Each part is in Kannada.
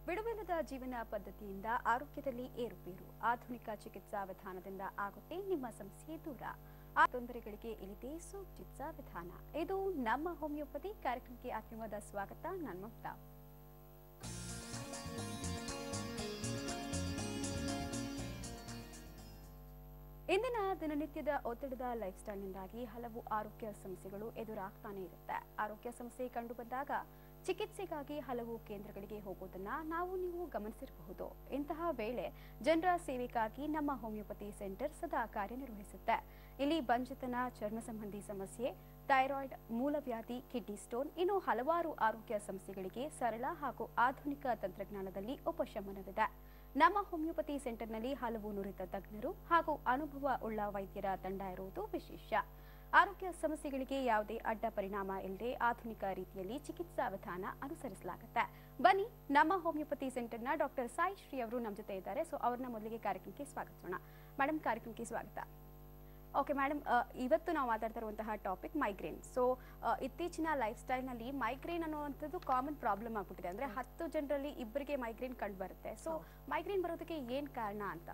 ಬಿಡುವಿಲ್ಲದ ಜೀವನ ಪದ್ಧತಿಯಿಂದ ಆರೋಗ್ಯದಲ್ಲಿ ಏರುಪೇರು ಆಧುನಿಕ ಚಿಕಿತ್ಸಾ ವಿಧಾನದಿಂದ ಆಗುತ್ತೆ ನಿಮ್ಮ ಸಮಸ್ಯೆ ದೂರ ಆ ತೊಂದರೆಗಳಿಗೆ ಇಳಿದೆ ಸೂಚಿತ್ಸಾ ವಿಧಾನ ಇದು ನಮ್ಮ ಹೋಮಿಯೋಪತಿ ಕಾರ್ಯಕ್ರಮಕ್ಕೆ ಆತ್ಮೀಯವಾದ ಸ್ವಾಗತ ನಾನು ಮಮತಾ ಇಂದಿನ ದಿನನಿತ್ಯದ ಒತ್ತಡದ ಲೈಫ್ ಸ್ಟೈಲ್ನಿಂದಾಗಿ ಹಲವು ಆರೋಗ್ಯ ಸಮಸ್ಯೆಗಳು ಎದುರಾಗ್ತಾನೆ ಇರುತ್ತೆ ಆರೋಗ್ಯ ಸಮಸ್ಯೆ ಕಂಡು ಬಂದಾಗ ಚಿಕಿತ್ಸೆಗಾಗಿ ಹಲವು ಕೇಂದ್ರಗಳಿಗೆ ಹೋಗೋದನ್ನ ನಾವು ನೀವು ಗಮನಿಸಿರಬಹುದು ಇಂತಹ ವೇಳೆ ಜನರ ಸೇವೆಗಾಗಿ ನಮ್ಮ ಹೋಮಿಯೋಪತಿ ಸೆಂಟರ್ ಸದಾ ಕಾರ್ಯನಿರ್ವಹಿಸುತ್ತೆ ಇಲ್ಲಿ ಬಂಜತನ ಚರ್ಮ ಸಂಬಂಧಿ ಸಮಸ್ಯೆ ಥೈರಾಯ್ಡ್ ಮೂಲವ್ಯಾಧಿ ಕಿಡ್ನಿ ಸ್ಟೋನ್ ಇನ್ನು ಹಲವಾರು ಆರೋಗ್ಯ ಸಮಸ್ಯೆಗಳಿಗೆ ಸರಳ ಹಾಗೂ ಆಧುನಿಕ ತಂತ್ರಜ್ಞಾನದಲ್ಲಿ ಉಪಶಮನವಿದೆ ನಮ್ಮ ಹೋಮಿಯೋಪತಿ ಸೆಂಟರ್ನಲ್ಲಿ ಹಲವು ನುರಿತ ತಜ್ಞರು ಹಾಗೂ ಅನುಭವ ಉಳ್ಳ ವೈದ್ಯರ ತಂಡ ಇರುವುದು ವಿಶೇಷ ಆರೋಗ್ಯ ಸಮಸ್ಯೆಗಳಿಗೆ ಯಾವುದೇ ಅಡ್ಡ ಪರಿಣಾಮ ಇಲ್ಲದೆ ಆಧುನಿಕ ರೀತಿಯಲ್ಲಿ ಚಿಕಿತ್ಸಾ ವಿಧಾನ ಅನುಸರಿಸಲಾಗುತ್ತೆ ಬನ್ನಿ ನಮ್ಮ ಹೋಮಿಯೋಪತಿ ಸೆಂಟರ್ನ ಡಾಕ್ಟರ್ ಸಾಯಿ ಶ್ರೀ ಅವರು ನಮ್ಮ ಜೊತೆ ಇದ್ದಾರೆ ಸೊ ಅವ್ರನ್ನ ಮೊದಲಿಗೆ ಕಾರ್ಯಕ್ರಮಕ್ಕೆ ಸ್ವಾಗತಿಸೋಣ ಮೇಡಮ್ ಕಾರ್ಯಕ್ರಮಕ್ಕೆ ಸ್ವಾಗತ ಓಕೆ ಮೇಡಮ್ ಇವತ್ತು ನಾವು ಮಾತಾಡ್ತಾ ಇರುವಂತಹ ಟಾಪಿಕ್ ಮೈಗ್ರೇನ್ ಸೊ ಇತ್ತೀಚಿನ ಲೈಫ್ ಸ್ಟೈಲ್ನಲ್ಲಿ ಮೈಗ್ರೇನ್ ಅನ್ನುವಂಥದ್ದು ಕಾಮನ್ ಪ್ರಾಬ್ಲಮ್ ಆಗ್ಬಿಟ್ಟಿದೆ ಅಂದ್ರೆ ಹತ್ತು ಜನರಲ್ಲಿ ಇಬ್ಬರಿಗೆ ಮೈಗ್ರೇನ್ ಕಂಡು ಬರುತ್ತೆ ಸೊ ಮೈಗ್ರೇನ್ ಬರೋದಕ್ಕೆ ಏನ್ ಕಾರಣ ಅಂತ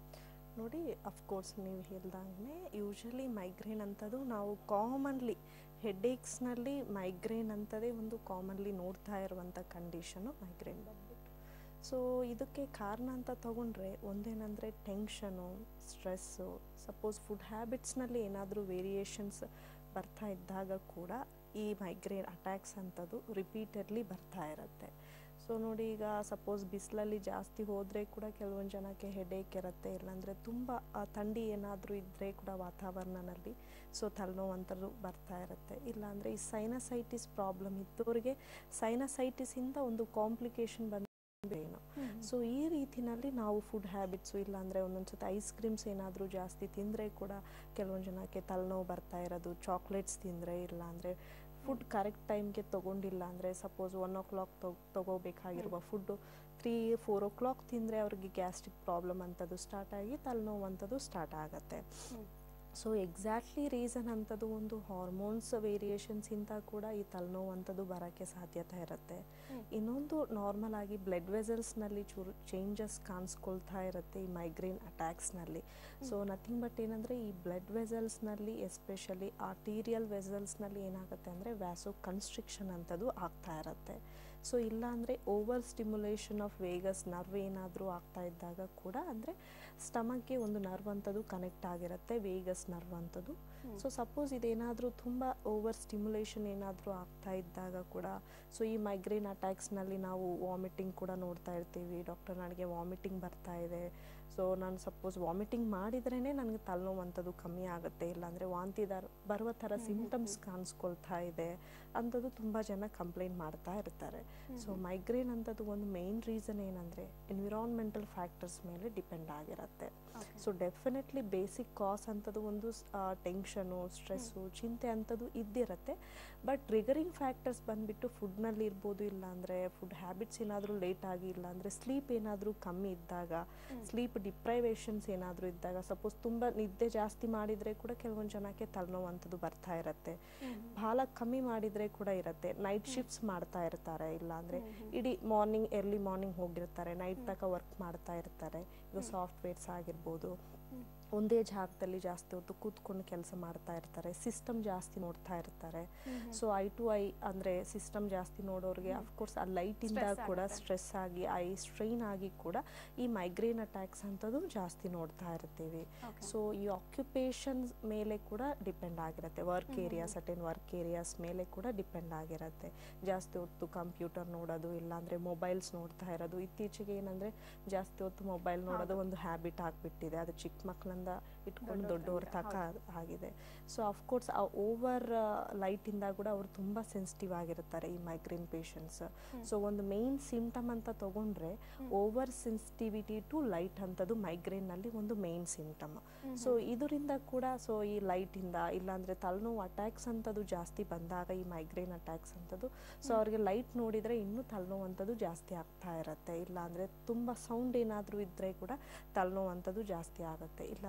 ನೋಡಿ ಅಫ್ಕೋರ್ಸ್ ನೀವು ಹೇಳ್ದಂಗೆ ಯೂಶಲಿ ಮೈಗ್ರೇನ್ ಅಂತದ್ದು ನಾವು ಕಾಮನ್ಲಿ ಹೆಡ್ಏಕ್ಸ್ನಲ್ಲಿ ಮೈಗ್ರೇನ್ ಅಂತದೇ ಒಂದು ಕಾಮನ್ಲಿ ನೋಡ್ತಾ ಇರುವಂಥ ಕಂಡೀಷನು ಮೈಗ್ರೇನ್ ಬಂದ್ಬಿಟ್ಟು ಸೊ ಇದಕ್ಕೆ ಕಾರಣ ಅಂತ ತಗೊಂಡ್ರೆ ಒಂದೇನಂದರೆ ಟೆನ್ಷನು ಸ್ಟ್ರೆಸ್ಸು ಸಪೋಸ್ ಫುಡ್ ಹ್ಯಾಬಿಟ್ಸ್ನಲ್ಲಿ ಏನಾದರೂ ವೇರಿಯೇಷನ್ಸ್ ಬರ್ತಾ ಇದ್ದಾಗ ಕೂಡ ಈ ಮೈಗ್ರೇನ್ ಅಟ್ಯಾಕ್ಸ್ ಅಂಥದ್ದು ರಿಪೀಟೆಡ್ಲಿ ಬರ್ತಾ ಇರುತ್ತೆ ಸೊ ನೋಡಿ ಈಗ ಸಪೋಸ್ ಬಿಸಿಲಲ್ಲಿ ಜಾಸ್ತಿ ಹೋದರೆ ಕೂಡ ಕೆಲವೊಂದು ಜನಕ್ಕೆ ಹೆಡೇಕ್ ಇರುತ್ತೆ ಇಲ್ಲಾಂದರೆ ತುಂಬ ಆ, ಥಂಡಿ ಏನಾದರೂ ಇದ್ದರೆ ಕೂಡ ವಾತಾವರಣನಲ್ಲಿ ಸೊ ತಲೆನೋವಂಥದ್ದು ಬರ್ತಾ ಇರುತ್ತೆ ಇಲ್ಲಾಂದರೆ ಈ ಸೈನಸೈಟಿಸ್ ಪ್ರಾಬ್ಲಮ್ ಇದ್ದವರಿಗೆ ಸೈನಸೈಟಿಸಿಂದ ಒಂದು ಕಾಂಪ್ಲಿಕೇಶನ್ ಬಂದ ಏನು ಸೊ ಈ ರೀತಿನಲ್ಲಿ ನಾವು ಫುಡ್ ಹ್ಯಾಬಿಟ್ಸು ಇಲ್ಲಾಂದರೆ ಒಂದೊಂದು ಸತಿ ಐಸ್ ಕ್ರೀಮ್ಸ್ ಏನಾದರೂ ಜಾಸ್ತಿ ತಿಂದರೆ ಕೂಡ ಕೆಲವೊಂದು ಜನಕ್ಕೆ ತಲೆನೋವು ಬರ್ತಾ ಇರೋದು ಚಾಕ್ಲೇಟ್ಸ್ ತಿಂದರೆ ಇಲ್ಲಾಂದರೆ ಫುಡ್ ಕರೆಕ್ಟ್ ಟೈಮ್ಗೆ ತೊಗೊಂಡಿಲ್ಲ ಅಂದರೆ ಸಪೋಸ್ ಒನ್ ಓ ಕ್ಲಾಕ್ ತೊಗೋಬೇಕಾಗಿರುವ food three four o'clock ತಿಂದರೆ ಅವ್ರಿಗೆ ಗ್ಯಾಸ್ಟ್ರಿಕ್ ಪ್ರಾಬ್ಲಮ್ ಅಂಥದ್ದು ಸ್ಟಾರ್ಟ್ ಆಗಿ ತಲೆನೋವು ಅಂಥದ್ದು ಸ್ಟಾರ್ಟ್ ಆಗುತ್ತೆ ಸೊ ಎಕ್ಸಾಕ್ಟ್ಲಿ ರೀಸನ್ ಅಂಥದ್ದು ಒಂದು ಹಾರ್ಮೋನ್ಸ್ ವೇರಿಯೇಷನ್ಸಿಂದ ಕೂಡ ಈ ತಲೆನೋವು ಅಂಥದ್ದು ಬರೋಕ್ಕೆ ಸಾಧ್ಯತೆ ಇರುತ್ತೆ ಇನ್ನೊಂದು ನಾರ್ಮಲ್ ಆಗಿ ಬ್ಲಡ್ ವೆಸಲ್ಸ್ನಲ್ಲಿ ಚೂರು ಚೇಂಜಸ್ ಕಾಣಿಸ್ಕೊಳ್ತಾ ಇರುತ್ತೆ ಈ ಮೈಗ್ರೇನ್ ಅಟ್ಯಾಕ್ಸ್ನಲ್ಲಿ ಸೊ ನಥಿಂಗ್ ಬಟ್ ಏನಂದರೆ ಈ ಬ್ಲಡ್ ವೆಸಲ್ಸ್ನಲ್ಲಿ ಎಸ್ಪೆಷಲಿ ಆರ್ಟೀರಿಯಲ್ ವೆಸಲ್ಸ್ನಲ್ಲಿ ಏನಾಗುತ್ತೆ ಅಂದರೆ ವ್ಯಾಸೋ ಕನ್ಸ್ಟ್ರಿಕ್ಷನ್ ಅಂಥದ್ದು ಆಗ್ತಾ ಇರುತ್ತೆ ಸೊ ಇಲ್ಲ ಅಂದರೆ over stimulation of vagus nerve ಏನಾದರೂ ಆಗ್ತಾ ಇದ್ದಾಗ ಕೂಡ ಅಂದರೆ ಸ್ಟಮಕ್ಗೆ ಒಂದು ನರ್ವ್ ಅಂಥದ್ದು ಕನೆಕ್ಟ್ ಆಗಿರುತ್ತೆ ವೇಗಸ್ ನರ್ವ್ ಅಂಥದ್ದು ಸೊ ಸಪೋಸ್ ಇದೇನಾದರೂ ತುಂಬ ಓವರ್ ಸ್ಟಿಮ್ಯುಲೇಷನ್ ಏನಾದರೂ ಆಗ್ತಾ ಇದ್ದಾಗ ಕೂಡ ಸೊ ಈ ಮೈಗ್ರೇನ್ ಅಟ್ಯಾಕ್ಸ್ನಲ್ಲಿ ನಾವು ವಾಮಿಟಿಂಗ್ ಕೂಡ ನೋಡ್ತಾ ಇರ್ತೀವಿ ಡಾಕ್ಟರ್ ನನಗೆ ವಾಮಿಟಿಂಗ್ ಬರ್ತಾ ಇದೆ ಸೊ ನಾನು ಸಪೋಸ್ ವಾಮಿಟಿಂಗ್ ಮಾಡಿದ್ರೇ ನನಗೆ ತಲೆನೋವು ಅಂಥದ್ದು ಕಮ್ಮಿ ಆಗುತ್ತೆ ಇಲ್ಲಾಂದರೆ ವಾಂತಿ ದರ್ ಬರುವ ಥರ ಸಿಂಟಮ್ಸ್ ಕಾಣಿಸ್ಕೊಳ್ತಾ ಇದೆ ಅಂಥದ್ದು ತುಂಬ ಜನ ಕಂಪ್ಲೇಂಟ್ ಮಾಡ್ತಾ ಇರ್ತಾರೆ ಸೊ ಮೈಗ್ರೇನ್ ಅಂಥದ್ದು ಒಂದು ಮೇನ್ ರೀಸನ್ ಏನಂದರೆ ಎನ್ವಿರಾನ್ಮೆಂಟಲ್ ಫ್ಯಾಕ್ಟರ್ಸ್ ಮೇಲೆ ಡಿಪೆಂಡ್ ಆಗಿರುತ್ತೆ ಸೊ ಡೆಫಿನೆಟ್ಲಿ ಬೇಸಿಕ್ ಕಾಸ್ ಅಂಥದ್ದು ಒಂದು ಟೆನ್ಷನು ಸ್ಟ್ರೆಸ್ಸು ಚಿಂತೆ ಅಂಥದ್ದು ಇದ್ದಿರುತ್ತೆ ಬಟ್ ಟ್ರಿಗರಿಂಗ್ ಫ್ಯಾಕ್ಟರ್ಸ್ ಬಂದುಬಿಟ್ಟು ಫುಡ್ನಲ್ಲಿ ಇರ್ಬೋದು ಇಲ್ಲಾಂದರೆ ಫುಡ್ ಹ್ಯಾಬಿಟ್ಸ್ ಏನಾದರೂ ಲೇಟ್ ಆಗಿ ಇಲ್ಲಾಂದರೆ ಸ್ಲೀಪ್ ಏನಾದರೂ ಕಮ್ಮಿ ಇದ್ದಾಗ ಸ್ಲೀಪ್ ಡಿಪ್ರೈವೇಷನ್ಸ್ ಏನಾದರೂ ಇದ್ದಾಗ ಸಪೋಸ್ ತುಂಬ ನಿದ್ದೆ ಜಾಸ್ತಿ ಮಾಡಿದರೆ ಕೂಡ ಕೆಲವೊಂದು ಜನಕ್ಕೆ ತಲೆನೋವು ಅಂಥದ್ದು ಬರ್ತಾ ಇರುತ್ತೆ ಭಾಳ ಕಮ್ಮಿ ಮಾಡಿದರೆ ಕೂಡ ಇರುತ್ತೆ ನೈಟ್ ಶಿಫ್ಟ್ಸ್ ಮಾಡ್ತಾ ಇರ್ತಾರೆ ಇಲ್ಲಾಂದರೆ ಇಡೀ ಮಾರ್ನಿಂಗ್ ಎರ್ಲಿ ಮಾರ್ನಿಂಗ್ ಹೋಗಿರ್ತಾರೆ ನೈಟ್ ತನಕ ವರ್ಕ್ ಮಾಡ್ತಾ ಇರ್ತಾರೆ ಇದು ಸಾಫ್ಟ್ವೇರ್ಸ್ ಆಗಿರ್ಬೋದು ಒಂದೇ ಜಾಗದಲ್ಲಿ ಜಾಸ್ತಿ ಹೊತ್ತು ಕೂತ್ಕೊಂಡು ಕೆಲಸ ಮಾಡ್ತಾ ಇರ್ತಾರೆ ಸಿಸ್ಟಮ್ ಜಾಸ್ತಿ ನೋಡ್ತಾ ಇರ್ತಾರೆ ಸೊ ಐ ಟು ಐ ಅಂದರೆ ಸಿಸ್ಟಮ್ ಜಾಸ್ತಿ ನೋಡೋರಿಗೆ ಅಫ್ಕೋರ್ಸ್ ಆ ಲೈಟಿಂದ Stress ಕೂಡ ಆಗುತ್ತೆ. ಸ್ಟ್ರೆಸ್ ಆಗಿ ಐ ಸ್ಟ್ರೈನ್ ಆಗಿ ಕೂಡ ಈ ಮೈಗ್ರೇನ್ ಅಟ್ಯಾಕ್ಸ್ ಅಂಥದ್ದು ಜಾಸ್ತಿ ನೋಡ್ತಾ ಇರ್ತೀವಿ Okay. ಸೊ ಈ ಆಕ್ಯುಪೇಷನ್ ಮೇಲೆ ಕೂಡ ಡಿಪೆಂಡ್ ಆಗಿರುತ್ತೆ work area certain work areas ಮೇಲೆ ಕೂಡ ಡಿಪೆಂಡ್ ಆಗಿರುತ್ತೆ ಜಾಸ್ತಿ ಹೊತ್ತು ಕಂಪ್ಯೂಟರ್ ನೋಡೋದು ಇಲ್ಲಾಂದರೆ ಮೊಬೈಲ್ಸ್ ನೋಡ್ತಾ ಇರೋದು ಇತ್ತೀಚೆಗೆ ಏನಂದರೆ ಜಾಸ್ತಿ ಹೊತ್ತು ಮೊಬೈಲ್ ನೋಡೋದು ಒಂದು ಹ್ಯಾಬಿಟ್ ಆಗಿಬಿಟ್ಟಿದೆ ಅದು ಚಿಕ್ಕ ಮಕ್ಕಳಿಂದ ಇಟ್ಕೊಂಡು ದೊಡ್ಡೋರ್ ದೊಡ್ಡವ್ರ ತನಕ, ತನಕ ಆಗಿದೆ ಸೊ ಅಫ್ಕೋರ್ಸ್ ಆ ಓವರ್ ಲೈಟಿಂದ ಕೂಡ ಅವರು ತುಂಬ ಸೆನ್ಸಿಟಿವ್ ಆಗಿರ್ತಾರೆ ಈ ಮೈಗ್ರೇನ್ ಪೇಷಂಟ್ಸ್ ಸೊ ಒಂದು ಮೇನ್ ಸಿಂಟಮ್ ಅಂತ ತಗೊಂಡ್ರೆ ಓವರ್ ಸೆನ್ಸಿಟಿವಿಟಿ ಟು ಲೈಟ್ ಅಂತದ್ದು ಮೈಗ್ರೇನ್ನಲ್ಲಿ ಒಂದು ಮೇನ್ ಸಿಂಟಮ್ ಸೊ ಇದರಿಂದ ಕೂಡ ಸೊ ಈ ಲೈಟಿಂದ ಇಲ್ಲಾಂದರೆ ತಲೆನೋವು ಅಟ್ಯಾಕ್ಸ್ ಅಂತದ್ದು ಜಾಸ್ತಿ ಬಂದಾಗ ಈ ಮೈಗ್ರೇನ್ ಅಟ್ಯಾಕ್ಸ್ ಅಂತದ್ದು ಸೊ ಅವ್ರಿಗೆ ಲೈಟ್ ನೋಡಿದರೆ ಇನ್ನೂ ತಲೆನೋವು ಅಂಥದ್ದು ಜಾಸ್ತಿ ಆಗ್ತಾ ಇರುತ್ತೆ ಇಲ್ಲಾಂದರೆ ತುಂಬ ಸೌಂಡ್ ಏನಾದರೂ ಇದ್ದರೆ ಕೂಡ ತಲೆನೋವು ಅಂಥದ್ದು ಜಾಸ್ತಿ ಆಗುತ್ತೆ ಇಲ್ಲಾಂದರೆ ಒಂದೊಂದು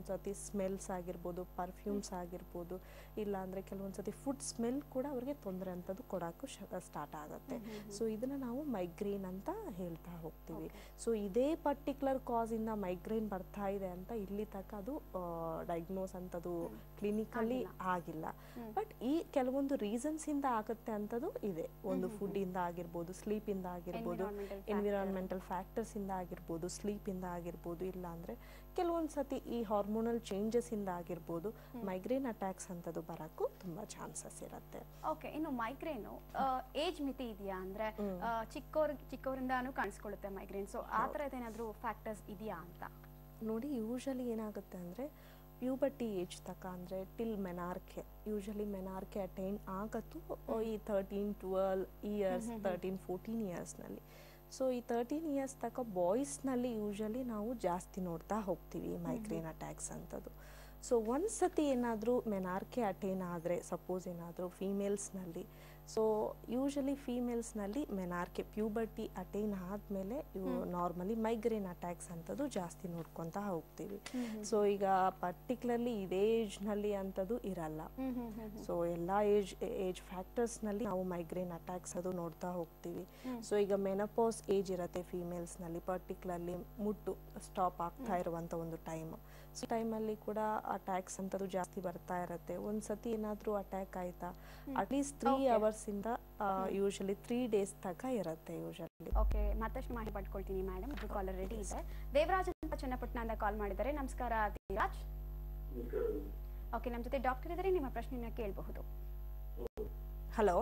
ಕೆಲವೊಂದು ಸತಿ ಸ್ಮೆಲ್ಸ್ ಆಗಿರ್ಬೋದು ಪರ್ಫ್ಯೂಮ್ಸ್ ಆಗಿರ್ಬೋದು ಇಲ್ಲ ಅಂದರೆ ಕೆಲವೊಂದು ಸತಿ ಫುಡ್ ಸ್ಮೆಲ್ ಕೂಡ ಅವ್ರಿಗೆ ತೊಂದರೆ ಅಂತದ್ದು ಕೊಡೋಕ್ಕೂ ಸ್ಟಾರ್ಟ್ ಆಗುತ್ತೆ ಸೊ ಇದನ್ನು ನಾವು ಮೈಗ್ರೇನ್ ಅಂತ ಹೇಳ್ತಾ ಹೋಗ್ತೀವಿ ಸೊ ಇದೇ ಪರ್ಟಿಕ್ಯುಲರ್ ಕಾಸಿಂದ ಮೈಗ್ರೇನ್ ಬರ್ತಾ ಇದೆ ಅಂತ ಇಲ್ಲಿ ತನಕ ಅದು ಡಯಾಗ್ನೋಸ್ ಅಂತದ್ದು ಕ್ಲಿನಿಕಲ್ಲಿ ಆಗಿಲ್ಲ ಬಟ್ ಈ ಕೆಲವೊಂದು ರೀಸನ್ಸ್ ಇಂದ ಆಗುತ್ತೆ ಅಂತದ್ದು ಇದೆ ಒಂದು ಫುಡ್ ಇಂದ ಆಗಿರ್ಬೋದು ಸ್ಲೀಪ್ ಇಂದ ಆಗಿರ್ಬೋದು Environmental ಎನ್ವಿರಾನ್ಮೆಂಟಲ್ ಫ್ಯಾಕ್ಟರ್ಸ್ ಇಂದ ಆಗಿರ್ಬೋದು ಸ್ಲೀಪ್ ಇಂದ ಆಗಿರ್ಬೋದು ಇಲ್ಲ ಅಂದ್ರೆ ಕೆಲವೊಂದು ಸತಿ ಈ ಹಾರ್ಮೋನಲ್ ಚೇಂಜಸ್ ಇಂದ ಆಗಿರ್ಬೋದು ಮೈಗ್ರೇನ್ ಅಟ್ಯಾಕ್ಸ್ ಅಂತದ್ದು ಬರಕ್ಕೂ ತುಂಬಾ ಚಾನ್ಸಸ್ ಇರುತ್ತೆ ಓಕೆ ಇನ್ನು ಮೈಗ್ರೇನು ಏಜ್ ಮಿತಿ ಇದೆಯಾ ಅಂದ್ರೆ ಆ, ಚಿಕ್ಕವ್ರ ಚಿಕ್ಕವರಿಂದಾನು ಕಾಣಿಸ್ಕೊಳ್ಳುತ್ತೆ ಮೈಗ್ರೇನ್ ಸೊ ಆ ಥರದ್ದು ಏನಾದರೂ ಫ್ಯಾಕ್ಟರ್ಸ್ ಇದೆಯಾ ಅಂತ ನೋಡಿ ಯೂಶಲಿ ಏನಾಗುತ್ತೆ ಅಂದರೆ ಪ್ಯೂಬರ್ಟಿ ಏಜ್ ತಕ ಅಂದರೆ till menarche usually menarche attain ಆಗತ್ತು ಈ thirteen twelve years thirteen fourteen ಇಯರ್ಸ್ನಲ್ಲಿ ಸೊ ಈ ತರ್ಟೀನ್ ಇಯರ್ಸ್ ತನಕ ಬಾಯ್ಸ್ನಲ್ಲಿ ಯೂಶಲಿ ನಾವು ಜಾಸ್ತಿ ನೋಡ್ತಾ ಹೋಗ್ತೀವಿ ಮೈಗ್ರೇನ್ ಅಟ್ಯಾಕ್ಸ್ ಅಂತದ್ದು ಸೊ ಒಂದು ಸತಿ ಏನಾದರೂ ಮೆನಾರ್ಕೆ ಅಟೇನ್ ಆದರೆ ಸಪೋಸ್ ಏನಾದರೂ ಫೀಮೇಲ್ಸ್ನಲ್ಲಿ ಸೊ ಯೂಶಲಿ ಫೀಮೇಲ್ಸ್ನಲ್ಲಿ ಮೆನಾರ್ಕೆ ಪ್ಯೂಬರ್ಟಿ ಅಟೈನ್ ಆದಮೇಲೆ ಇವು ನಾರ್ಮಲಿ ಮೈಗ್ರೇನ್ ಅಟ್ಯಾಕ್ಸ್ ಅಂತದ್ದು ಜಾಸ್ತಿ ನೋಡ್ಕೊತಾ ಹೋಗ್ತೀವಿ ಸೊ ಈಗ ಪರ್ಟಿಕ್ಯುಲರ್ಲಿ ಇದೇ ಏಜ್ನಲ್ಲಿ ಅಂಥದ್ದು ಇರಲ್ಲ ಸೊ ಎಲ್ಲ ಏಜ್ ಏಜ್ ಫ್ಯಾಕ್ಟರ್ಸ್ನಲ್ಲಿ ನಾವು ಮೈಗ್ರೇನ್ ಅಟ್ಯಾಕ್ಸ್ ಅದು ನೋಡ್ತಾ ಹೋಗ್ತೀವಿ ಸೊ ಈಗ ಮೆನಪೋಸ್ ಏಜ್ ಇರುತ್ತೆ ಫೀಮೇಲ್ಸ್ನಲ್ಲಿ ಪರ್ಟಿಕ್ಯುಲರ್ಲಿ ಮುಟ್ಟು ಸ್ಟಾಪ್ ಆಗ್ತಾ ಇರುವಂಥ ಒಂದು ಟೈಮ್ ಸೊ ಟೈಮಲ್ಲಿ ಕೂಡ ಅಟ್ಯಾಕ್ಸ್ ಅಂತದ್ದು ಜಾಸ್ತಿ ಬರ್ತಾ ಇರುತ್ತೆ ಒಂದು ಸತಿ ಏನಾದರೂ ಅಟ್ಯಾಕ್ ಆಯ್ತಾ ಅಟ್ಲೀಸ್ಟ್ ತ್ರೀ ಅವರ್ಸಿಂದ ಯೂಶಲಿ ತ್ರೀ ಡೇಸ್ ತನಕ ಇರುತ್ತೆ ಯೂಶಲಿ ಓಕೆ ಮತ್ತಷ್ಟು ಮಾಹಿತಿ ಪಡ್ಕೊಳ್ತೀನಿ ಮೇಡಮ್ ಇದು ಕಾಲರ್ ರೆಡಿ ಇದೆ ದೇವರಾಜ್ ಅಂತ ಚನ್ನಪಟ್ಟಣದಿಂದ ಕಾಲ್ ಮಾಡಿದ್ದಾರೆ ನಮಸ್ಕಾರ ದೇವರಾಜ್ ಓಕೆ ನಮ್ಮ ಜೊತೆ ಡಾಕ್ಟರ್ ಇದ್ದಾರೆ ನಿಮ್ಮ ಪ್ರಶ್ನೆಯನ್ನ ಕೇಳಬಹುದು ಹಲೋ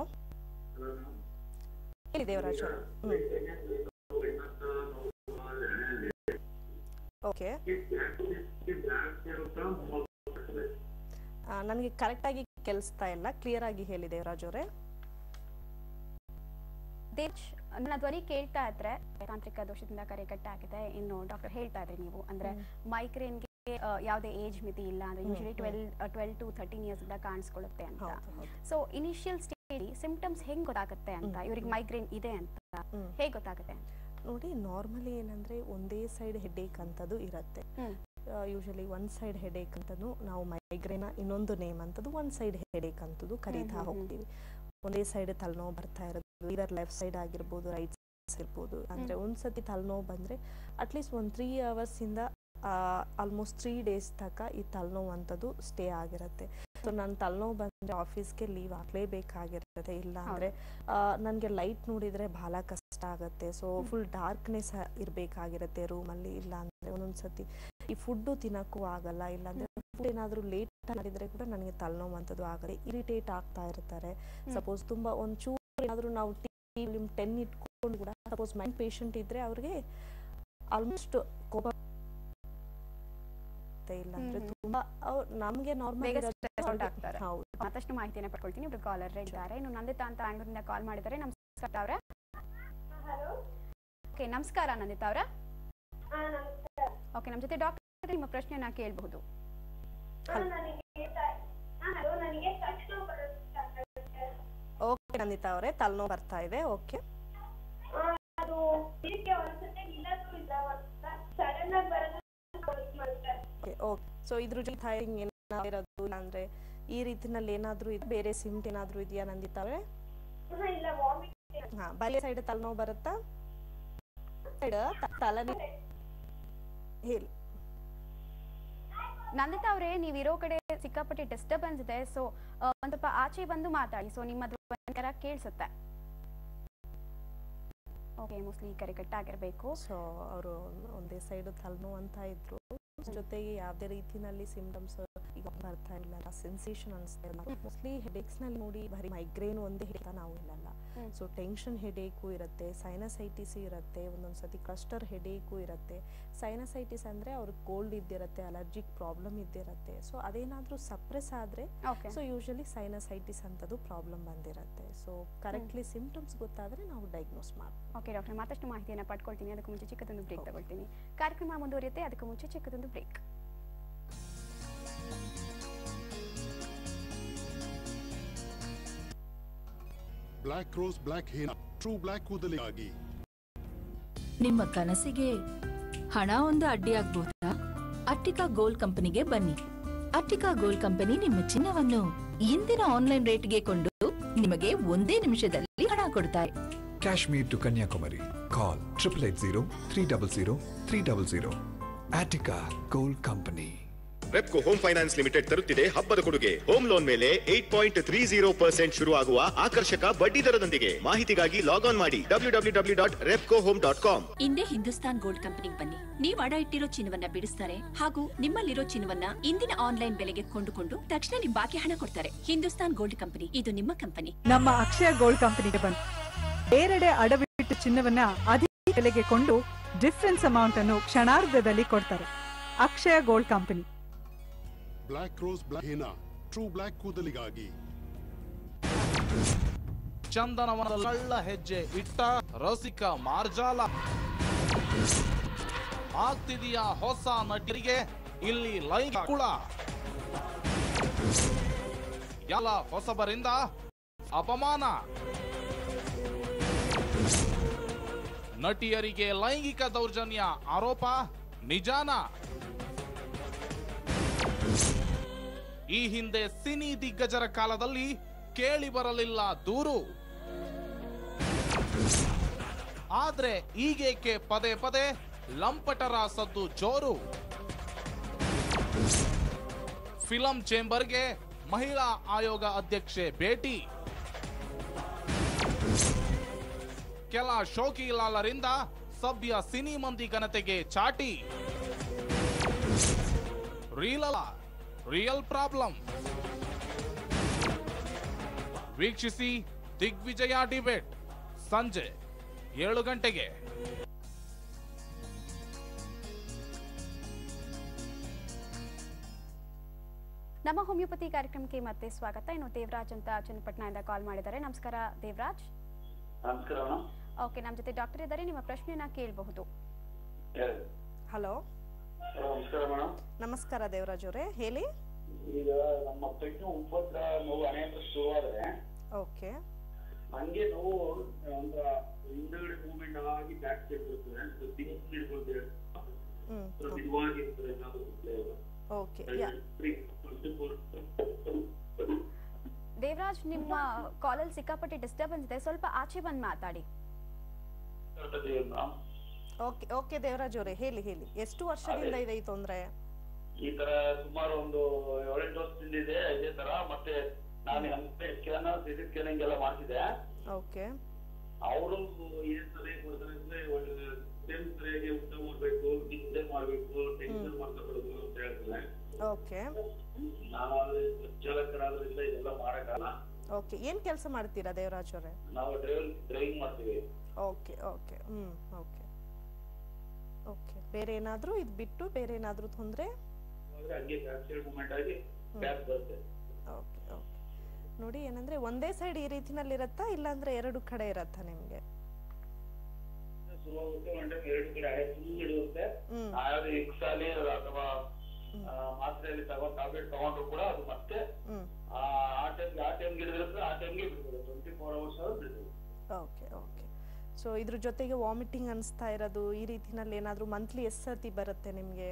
ಹೇಳಿ ದೇವರಾಜ್ ಓಕೆ ನನಗೆ ಕರೆಕ್ಟಾಗಿ ಕೇಳಿಸ್ತಾ ಇಲ್ಲ ಕ್ಲಿಯರ್ ಆಗಿ ಹೇಳಿ ದೇವರಾಜ್ ಅವರೇ ದೇಶ್ ನನ್ನ ಧ್ವನಿ ಕೇಳ್ತಾ ಇದ್ರೆ ತಾಂತ್ರಿಕ ದೋಷದಿಂದ ಕರೆ ಕಟ್ಟಾಗಿದೆ ಇನ್ನು ಡಾಕ್ಟರ್ ಹೇಳ್ತಾ ಇದ್ರಿ ನೀವು ಅಂದ್ರೆ ಮೈಗ್ರೇನ್ಗೆ ಯಾವುದೇ ಏಜ್ ಮಿತಿ ಇಲ್ಲ ಅಂದ್ರೆ usually twelve twelve to thirteen years ಇಂದ ಕಾಣಿಸ್ಕೊಳ್ಳುತ್ತೆ ಅಂತ ಹೌದು, ಹೌದು. ಸೊ ಇನಿಷಿಯಲ್ ಸ್ಟೇಜ್ ಸಿಂಪ್ಟಮ್ಸ್ ಹೆಂಗ್ ಗೊತ್ತಾಗುತ್ತೆ ಅಂತ ಇವ್ರಿಗೆ ಮೈಗ್ರೇನ್ ಇದೆ ಅಂತ ಹ್ಮ್. ಹೇಗೆ ಗೊತ್ತಾಗುತ್ತೆ ನೋಡಿ ನಾರ್ಮಲಿ ಏನಂದ್ರೆ ಒಂದೇ ಸೈಡ್ ಹೆಡೇಕ್ ಅಂತದ್ದು ಇರುತ್ತೆ hmm usually one side headache ಅಂತದ್ದು ನಾವು ಮೈಗ್ರೇನ ಇನ್ನೊಂದು ನೇಮ್ ಅಂತದ್ದು ಒನ್ ಸೈಡ್ ಹೆಡೇಕ್ ಅಂತದ್ದು ಕರೀತಾ ಹೋಗ್ತೀವಿ ಒಂದೇ ಸೈಡ್ ತಲೆನೋವು ಬರ್ತಾ ಇರೋದು ಇದರ್ ಲೆಫ್ಟ್ ಸೈಡ್ ಆಗಿರ್ಬೋದು ರೈಟ್ ಇರ್ಬೋದು ಅಂದ್ರೆ ಒಂದ್ಸತಿ ತಲೆನೋವು ಬಂದ್ರೆ ಅಟ್ಲೀಸ್ಟ್ ಒಂದು ತ್ರೀ ಅವರ್ಸಿಂದ ಆಲ್ಮೋಸ್ಟ್ ತ್ರೀ ಡೇಸ್ ತನಕ ಈ ತಲೆನೋವು ಅಂಥದ್ದು ಸ್ಟೇ ಆಗಿರುತ್ತೆ ಸೊ ನನ್ನ ತಲೆನೋವು ಬಂದರೆ ಆಫೀಸ್ಗೆ ಲೀವ್ ಹಾಕ್ಲೇಬೇಕಾಗಿರ್ತದೆ ಇಲ್ಲ ಅಂದರೆ ನನಗೆ ಲೈಟ್ ನೋಡಿದರೆ ಬಹಳ ಕಷ್ಟ ಆಗುತ್ತೆ ಸೊ ಫುಲ್ ಡಾರ್ಕ್ನೆಸ್ ಇರಬೇಕಾಗಿರುತ್ತೆ ರೂಮಲ್ಲಿ ಇಲ್ಲ ಅಂದರೆ ಒಂದೊಂದು ಸತಿ ಈ ಫುಡ್ಡು ತಿನ್ನೋಕ್ಕೂ ಆಗಲ್ಲ ಇಲ್ಲಾಂದರೆ ಫುಡ್ ಏನಾದರೂ ಲೇಟ್ ಮಾಡಿದರೆ ಕೂಡ ನನಗೆ ತಲೆನೋವು ಅಂಥದ್ದು ಆಗದೆ ಇರಿಟೇಟ್ ಆಗ್ತಾ ಇರ್ತಾರೆ ಸಪೋಸ್ ತುಂಬ ಒಂಚೂರು ಏನಾದರೂ ನಾವು ಟಿ ಟೆನ್ ಇಟ್ಕೊಂಡು ಕೂಡ ಸಪೋಸ್ ಮೈಂಡ್ ಪೇಷಂಟ್ ಇದ್ದರೆ ಅವ್ರಿಗೆ ಆಲ್ಮೋಸ್ಟ್ ಕೋಪ ಇಲ್ಲ ಅಂದ್ರೆ ತುಂಬಾ ಅವ್ರು ನಮ್ಗೆ ನಾರ್ಮಲ್ ಬೇಗ stress out ಆಗ್ತಾರೆ. ಹೌದು ಮತ್ತಷ್ಟು ಮಾಹಿತಿಯನ್ನು ಪಡ್ಕೊಳ್ತೀನಿ ಇಬ್ರು ಕಾಲರ್ ಇದ್ದಾರೆ ಇನ್ನು ನಂದಿತಾ ಅಂತ ಬ್ಯಾಂಗ್ಳೂರಿಂದ ಕಾಲ್ ಮಾಡಿದ್ದಾರೆ ನಮಸ್ಕಾರ ಅವ್ರೆ ಓಕೆ ನಮಸ್ಕಾರ ನಂದಿತಾ ಅವ್ರ ಓಕೆ ನಮ್ಮ ಜೊತೆ ಡಾಕ್ಟರ್ ನಿಮ್ಮ ಪ್ರಶ್ನೆಯನ್ನ ಕೇಳಬಹುದು ಓಕೆ ನಂದಿತಾ ಅವರೇ ತಲೆನೋವು ಬರ್ತಾ ಇದೆ ಓಕೆ ಅದು ಇದಕ್ಕೆ ಒಂದ್ಸತಿ ನಿಲ್ಲಕ್ಕೂ ಇಲ್ಲ ಸಡನ್ ಆಗಿ ಬರೋದು ಓಕೆ ಓಕೆ ಸೊ ಇದ್ರ ಜೊತೆ ಥೈರಿಂಗ್ ಏನಾದ್ರು ಇರೋದು ಅಂದ್ರೆ ಈ ರೀತಿನಲ್ಲಿ ಏನಾದ್ರೂ ಇದು ಬೇರೆ ಸಿಮ್ಟ್ ಏನಾದ್ರೂ ಇದೆಯಾ ನಂದಿತಾ ಅವರೇ ಇಲ್ಲ ವಾಮಿಟ್ ಹಾ ಬಲೆ ಸೈಡ್ ತಲೆನೋವು ಬರುತ್ತಾ ಸೈಡ್ ತಲೆ ಹೇಳಿ ನಂದಿತಾ ಅವರೇ ನೀವು ಇರೋ ಕಡೆ ಸಿಕ್ಕಾಪಟ್ಟೆ ಡಿಸ್ಟರ್ಬೆನ್ಸ್ ಇದೆ ಸೊ ಒಂದ್ ಸ್ವಲ್ಪ ಆಚೆ ಬಂದು ಮಾತಾಡಿ ಸೊ ನಿಮ್ಮ ಧ್ವನಿ ಕೇಳಿಸುತ್ತೆ ಓಕೆ ಮೋಸ್ಟ್ಲಿ ಕರೆ ಕಟ್ಟಾಗಿರ್ಬೇಕು ಸೊ ಅವರು ಒಂದೇ ಸೈಡ್ ತಲೆನೋವು ಅಂತ ಇದ್ರು ಜೊತೆಗೆ ಯಾವುದೇ ರೀತಿನಲ್ಲಿ ಸಿಂಪ್ಟಮ್ಸ್ ಈಗ ಬರ್ತಾ ಇಲ್ಲ ಸೆನ್ಸೇಷನ್ ಅನಿಸ್ತಾ ಇಲ್ಲ ಮೋಸ್ಟ್ಲಿ ಹೆಡೇಕ್ಸ್ ನಲ್ಲಿ ನೋಡಿ ಬರೀ ಮೈಗ್ರೇನ್ ಒಂದೇ ಹಿಡಿತಾ ನಾವು ಇಲ್ಲಲ್ಲ ಹ್ಮ್. ಸೊ ಟೆನ್ಷನ್ ಹೆಡೇಕು ಇರುತ್ತೆ ಸೈನಸೈಟಿಸ್ ಇರುತ್ತೆ ಒಂದೊಂದ್ಸತಿ ಕ್ಲಸ್ಟರ್ ಹೆಡೇಕು ಇರುತ್ತೆ ಸೈನಸೈಟಿಸ್ ಅಂದ್ರೆ ಅವ್ರಿಗೆ ಕೋಲ್ಡ್ ಇದ್ದಿರುತ್ತೆ ಅಲರ್ಜಿಕ್ ಪ್ರಾಬ್ಲಮ್ ಇದ್ದಿರುತ್ತೆ ಸೊ ಅದೇನಾದ್ರೂ ಸಪ್ರೆಸ್ ಆದ್ರೆ ಓಕೆ ಸೊ ಯೂಶಲಿ ಸೈನಸೈಟಿಸ್ ಅಂತದ್ದು ಪ್ರಾಬ್ಲಮ್ ಬಂದಿರುತ್ತೆ ಸೊ ಕರೆಕ್ಟ್ಲಿ ಸಿಂಪ್ಟಮ್ಸ್ ಗೊತ್ತಾದ್ರೆ ನಾವು ಡಯಾಗ್ನೋಸ್ ಮಾಡ್ತೀವಿ ಓಕೆ ಡಾಕ್ಟರ್ ಮತ್ತಷ್ಟು ಮಾಹಿತಿಯನ್ನು ಪಡ್ಕೊಳ್ತೀನಿ ಅದಕ್ಕೂ ಮುಂಚೆ ಚಿಕ್ಕದೊಂದು ಬ್ರೇಕ್ ತಗೊಳ್ತೀನಿ ಕಾರ್ಯಕ್ರಮ ಮುಂದುವರಿಯುತ್ತೆ ಅದಕ್ಕೂ ಮುಂಚೆ ಚಿಕ್ಕದೊಂದು break Black Rose Black Henna True Black ಕೂದಲಿಗಾಗಿ ನಿಮ್ಮ ಕನಸಿಗೆ ಹಣ ಒಂದು ಅಡ್ಡಿಯಾಗ್ಬೋದಾ ಅಟ್ಟಿಕಾ ಗೋಲ್ಡ್ ಕಂಪನಿಗೆ ಬನ್ನಿ ಅಟ್ಟಿಕಾ ಗೋಲ್ಡ್ ಕಂಪನಿ ನಿಮ್ಮ ಚಿನ್ನವನ್ನು ಇಂದಿನ ಆನ್ಲೈನ್ ರೇಟ್ಗೆ ಕೊಂಡು ನಿಮಗೆ ಒಂದೇ ನಿಮಿಷದಲ್ಲಿ ಹಣ ಕೊಡ್ತಾರೆ Kashmir to Kanyakumari. Call 880 300 300. Attica Gold Company. Repco Home Finance Limited ತರುತ್ತಿದೆ ಹಬ್ಬದ ಕೊಡುಗೆ ಹೋಮ್ ಲೋನ್ ಮೇಲೆ eight point three zero percent ಶುರು ಆಗುವ ಆಕರ್ಷಕ ಬಡ್ಡಿ ದರದೊಂದಿಗೆ ಮಾಹಿತಿಗಾಗಿ ಲಾಗ್ ಆನ್ ಮಾಡಿ W W W dot Repco home dot com ಇಂದೇ ಹಿಂದೂಸ್ತಾನ್ ಗೋಲ್ಡ್ ಕಂಪನಿಗೆ ಬನ್ನಿ ನೀವು ಅಡ ಇಟ್ಟಿರೋ ಚಿನ್ನವನ್ನ ಬಿಡಿಸ್ತಾರೆ ಹಾಗೂ ನಿಮ್ಮಲ್ಲಿರೋ ಚಿನ್ನವನ್ನ ಇಂದಿನ ಆನ್ಲೈನ್ ಬೆಲೆಗೆ ಕೊಂಡುಕೊಂಡು ತಕ್ಷಣ ನಿಮ್ ಬಾಕಿ ಹಣ ಕೊಡ್ತಾರೆ ಹಿಂದೂಸ್ತಾನ್ ಗೋಲ್ಡ್ ಕಂಪನಿ ಇದು ನಿಮ್ಮ ಕಂಪನಿ ನಮ್ಮ ಅಕ್ಷಯ ಗೋಲ್ಡ್ ಕಂಪನಿಗೆ ಬಂದು ಬೇರೆಡೆ ಅಡವಿಟ್ಟು ಚಿನ್ನವನ್ನ ಅಧಿಕ ಬೆಲೆಗೆ ಕೊಂಡು ಡಿಫರೆನ್ಸ್ ಅಮೌಂಟ್ ಅನ್ನು ಕ್ಷಣಾರ್ಧದಲ್ಲಿ ಕೊಡ್ತಾರೆ Akshaya Gold Company Black Rose Black Henna True Black ಕೂದಲಿಗಾಗಿ ಚಂದನವನ ಕಳ್ಳ ಹೆಜ್ಜೆ ಇಟ್ಟ ರಸಿಕ ಮಾರ್ಜಾಲ ಆಗ್ತಿದೆಯಾ ಹೊಸ ನಟಿಗೆ ಇಲ್ಲಿ ಲೈಂಗಿಕ ಕುಳ ಎಲ್ಲ ಹೊಸಬರಿಂದ ಅಪಮಾನ ನಟಿಯರಿಗೆ ಲೈಂಗಿಕ ದೌರ್ಜನ್ಯ ಆರೋಪ ನಿಜಾನ ಈ ಹಿಂದೆ ಸಿನಿ ದಿಗ್ಗಜರ ಕಾಲದಲ್ಲಿ ಕೇಳಿ ಬರಲಿಲ್ಲ ದೂರು ಆದ್ರೆ ಈಗೇಕೆ ಪದೇ ಪದೇ ಲಂಪಟರ ಸದ್ದು ಜೋರು ಫಿಲಂ ಚೇಂಬರ್ಗೆ ಮಹಿಳಾ ಆಯೋಗ ಅಧ್ಯಕ್ಷೆ ಭೇಟಿ ಕೆಲ ಶೋಕಿಲಾಲರಿಂದ ಸಭ್ಯ ಸಿನಿ ಮಂದಿ ಘನತೆಗೆ ಚಾಟಿ ರೀಲ್ ಅಲ್ಲ ರಿಯಲ್ ಪ್ರಾಬ್ಲಮ್ ವೀಕ್ಷಿಸಿ ದಿಗ್ವಿಜಯ ಡಿಬೇಟ್ ಸಂಜೆ ಏಳು ಗಂಟೆಗೆ ನಮ್ಮ ಹೋಮಿಯೋಪತಿ ಕಾರ್ಯಕ್ರಮಕ್ಕೆ ಮತ್ತೆ ಸ್ವಾಗತ ಇನ್ನು ದೇವರಾಜ್ ಅಂತ ಚನ್ನಪಟ್ಟಣದಿಂದ ಕಾಲ್ ಮಾಡಿದ್ದಾರೆ ನಮಸ್ಕಾರ ದೇವರಾಜ್ ನಮಸ್ಕಾರ ಮೇಡಮ್ ಓಕೆ ನಮ್ಮ ಜೊತೆ ಡಾಕ್ಟರ್ ಇದ್ದಾರೆ ನಿಮ್ಮ ಪ್ರಶ್ನೆಯನ್ನ ಕೇಳಬಹುದು ಹೇಳಿ ಹಲೋ ನಮಸ್ಕಾರ ಮೇಡಮ್ ನಮಸ್ಕಾರ ದೇವರಾಜ್ ಅವರೇ ಹೇಳಿ ಈಗ ನಮ್ಮ ಪೆಟ್ಟು ಉಪದ್ರ ನೋವು ಅನೇಕ ಶುರುವಾದ್ರೆ ಓಕೆ ಹಂಗೆ ನೋವು ಒಂಥರ ಹಿಂದಗಡೆ ಮೂವ್ಮೆಂಟ್ ಆಗಿ ಬ್ಯಾಕ್ ಸೈಡ್ ಬರ್ತದೆ ತಿಂಗ್ ಹಿಡ್ಕೊಳ್ತೀವಿ ಹ್ಮ್ ಸ್ವಲ್ಪ ಮಿದುವಾಗಿರ್ತದೆ ಏನಾದ್ರು ಓಕೆ ಯಾ ದೇವರಾಜ್ ನಿಮ್ಮ ಕಾಲಲ್ಲಿ ಸಿಕ್ಕಾಪಟ್ಟೆ ಡಿಸ್ಟರ್ಬೆನ್ಸ್ ಇದೆ ಸ್ವಲ್ಪ ಆಚೆ ಬಂದು ಮಾತಾಡಿ ಓಕೆ ಓಕೆ ದೇವರಾಜ್ ಅವರೇ ಹೇಳಿ ಹೇಳಿ ಎಷ್ಟು ವರ್ಷದಿಂದ ಇದೆ ಈ ತೊಂದರೆ ಈ ತರ ಸುಮಾರು ಒಂದು ಏಳೆಂಟು ವರ್ಷದಿಂದ ಇದೆ ಇದೇ ತರ ಮತ್ತೆ ನಾನು ಸ್ಕ್ಯಾನ್ ಸಿಟಿ ಸ್ಕ್ಯಾನಿಂಗ್ ಎಲ್ಲ ಮಾಡ್ತಿದ್ದೆ ಓಕೆ ಅವರು ಏನ್ ಸಲಹೆ ಕೊಡ್ತಾರೆ ಅಂದ್ರೆ ಒಂದು ಟೈಮ್ ಸರಿಯಾಗಿ ಊಟ ಮಾಡ್ಬೇಕು ನಿದ್ದೆ ಮಾಡ್ಬೇಕು ಟೆನ್ಷನ್ ಮಾಡ್ಕೊಬಾರ್ದು ಅಂತ ಹೇಳ್ತಾರೆ ಓಕೆ ನಾನು ಚಾಲಕರಾದ್ರಿಂದ ಇದೆಲ್ಲ ಮಾಡಕ್ಕಾಗಲ್ಲ ಓಕೆ ಏನು ಕೆಲಸ ಮಾಡ್ತೀರಾ ದೇವರಾಜ್ ಅವರೇ ನಾವು ಡ್ರೈವ್ ಡ್ರೈವಿಂಗ್ ಮಾಡ್ತೀವಿ ಓಕೆ ಓಕೆ ಹ್ಞೂ ಓಕೆ ಓಕೆ ಬೇರೆ ಏನಾದರೂ ಇದು ಬಿಟ್ಟು ಬೇರೆ ಏನಾದರೂ ತೊಂದರೆ ಆದ್ರೆ ಹಂಗೆ ಬ್ಯಾಕ್ ಮೂಮೆಂಟ್ ಆಗಿ ಬ್ಯಾಕ್ ಬರುತ್ತೆ ಓಕೆ ಓಕೆ ನೋಡಿ ಏನಂದ್ರೆ ಒಂದೇ ಸೈಡ್ ಈ ರೀತಿನಲ್ಲಿ ಇರತ್ತಾ ಇಲ್ಲಾಂದ್ರೆ ಎರಡು ಕಡೆ ಇರತ್ತಾ ನಿಮಗೆ ಶುರುವಾಗುತ್ತೆ ಒಂದ್ time ಎರಡು ಕಡೆ ಫುಲ್ ಹಿಡಿಯುತ್ತೆ ಹ್ಮ್. ಯಾವ್ದು ಎಕ್ಸಾಲಿ ಅಥವಾ ಆ, ಮಾತ್ರೆಯಲ್ಲಿ ತಗೋ ಟ್ಯಾಬ್ಲೆಟ್ ತಗೊಂಡ್ರು ಕೂಡ ಅದು ಮತ್ತೆ ಹ್ಮ್ ಆ ಟೈಮ್ ಆ ಟೈಮ್ಗೆ ಹಿಡಿದಿರುತ್ತೆ ಆ ಟೈಮ್ಗೆ ಬಿಡ್ತದೆ ಟ್ವೆಂಟಿ ಫೋರ್ ಅವರ್ಸ್ ಬಿಡ್ತದೆ ಓಕೆ ಓಕೆ ಸೊ ಇದ್ರ ಜೊತೆಗೆ ವಾಮಿಟಿಂಗ್ ಅನಿಸ್ತಾ ಇರೋದು ಈ ರೀತಿನಲ್ಲಿ ಏನಾದರೂ ಮಂತ್ಲಿ ಎಷ್ಟು ಸರ್ತಿ ಬರುತ್ತೆ ನಿಮಗೆ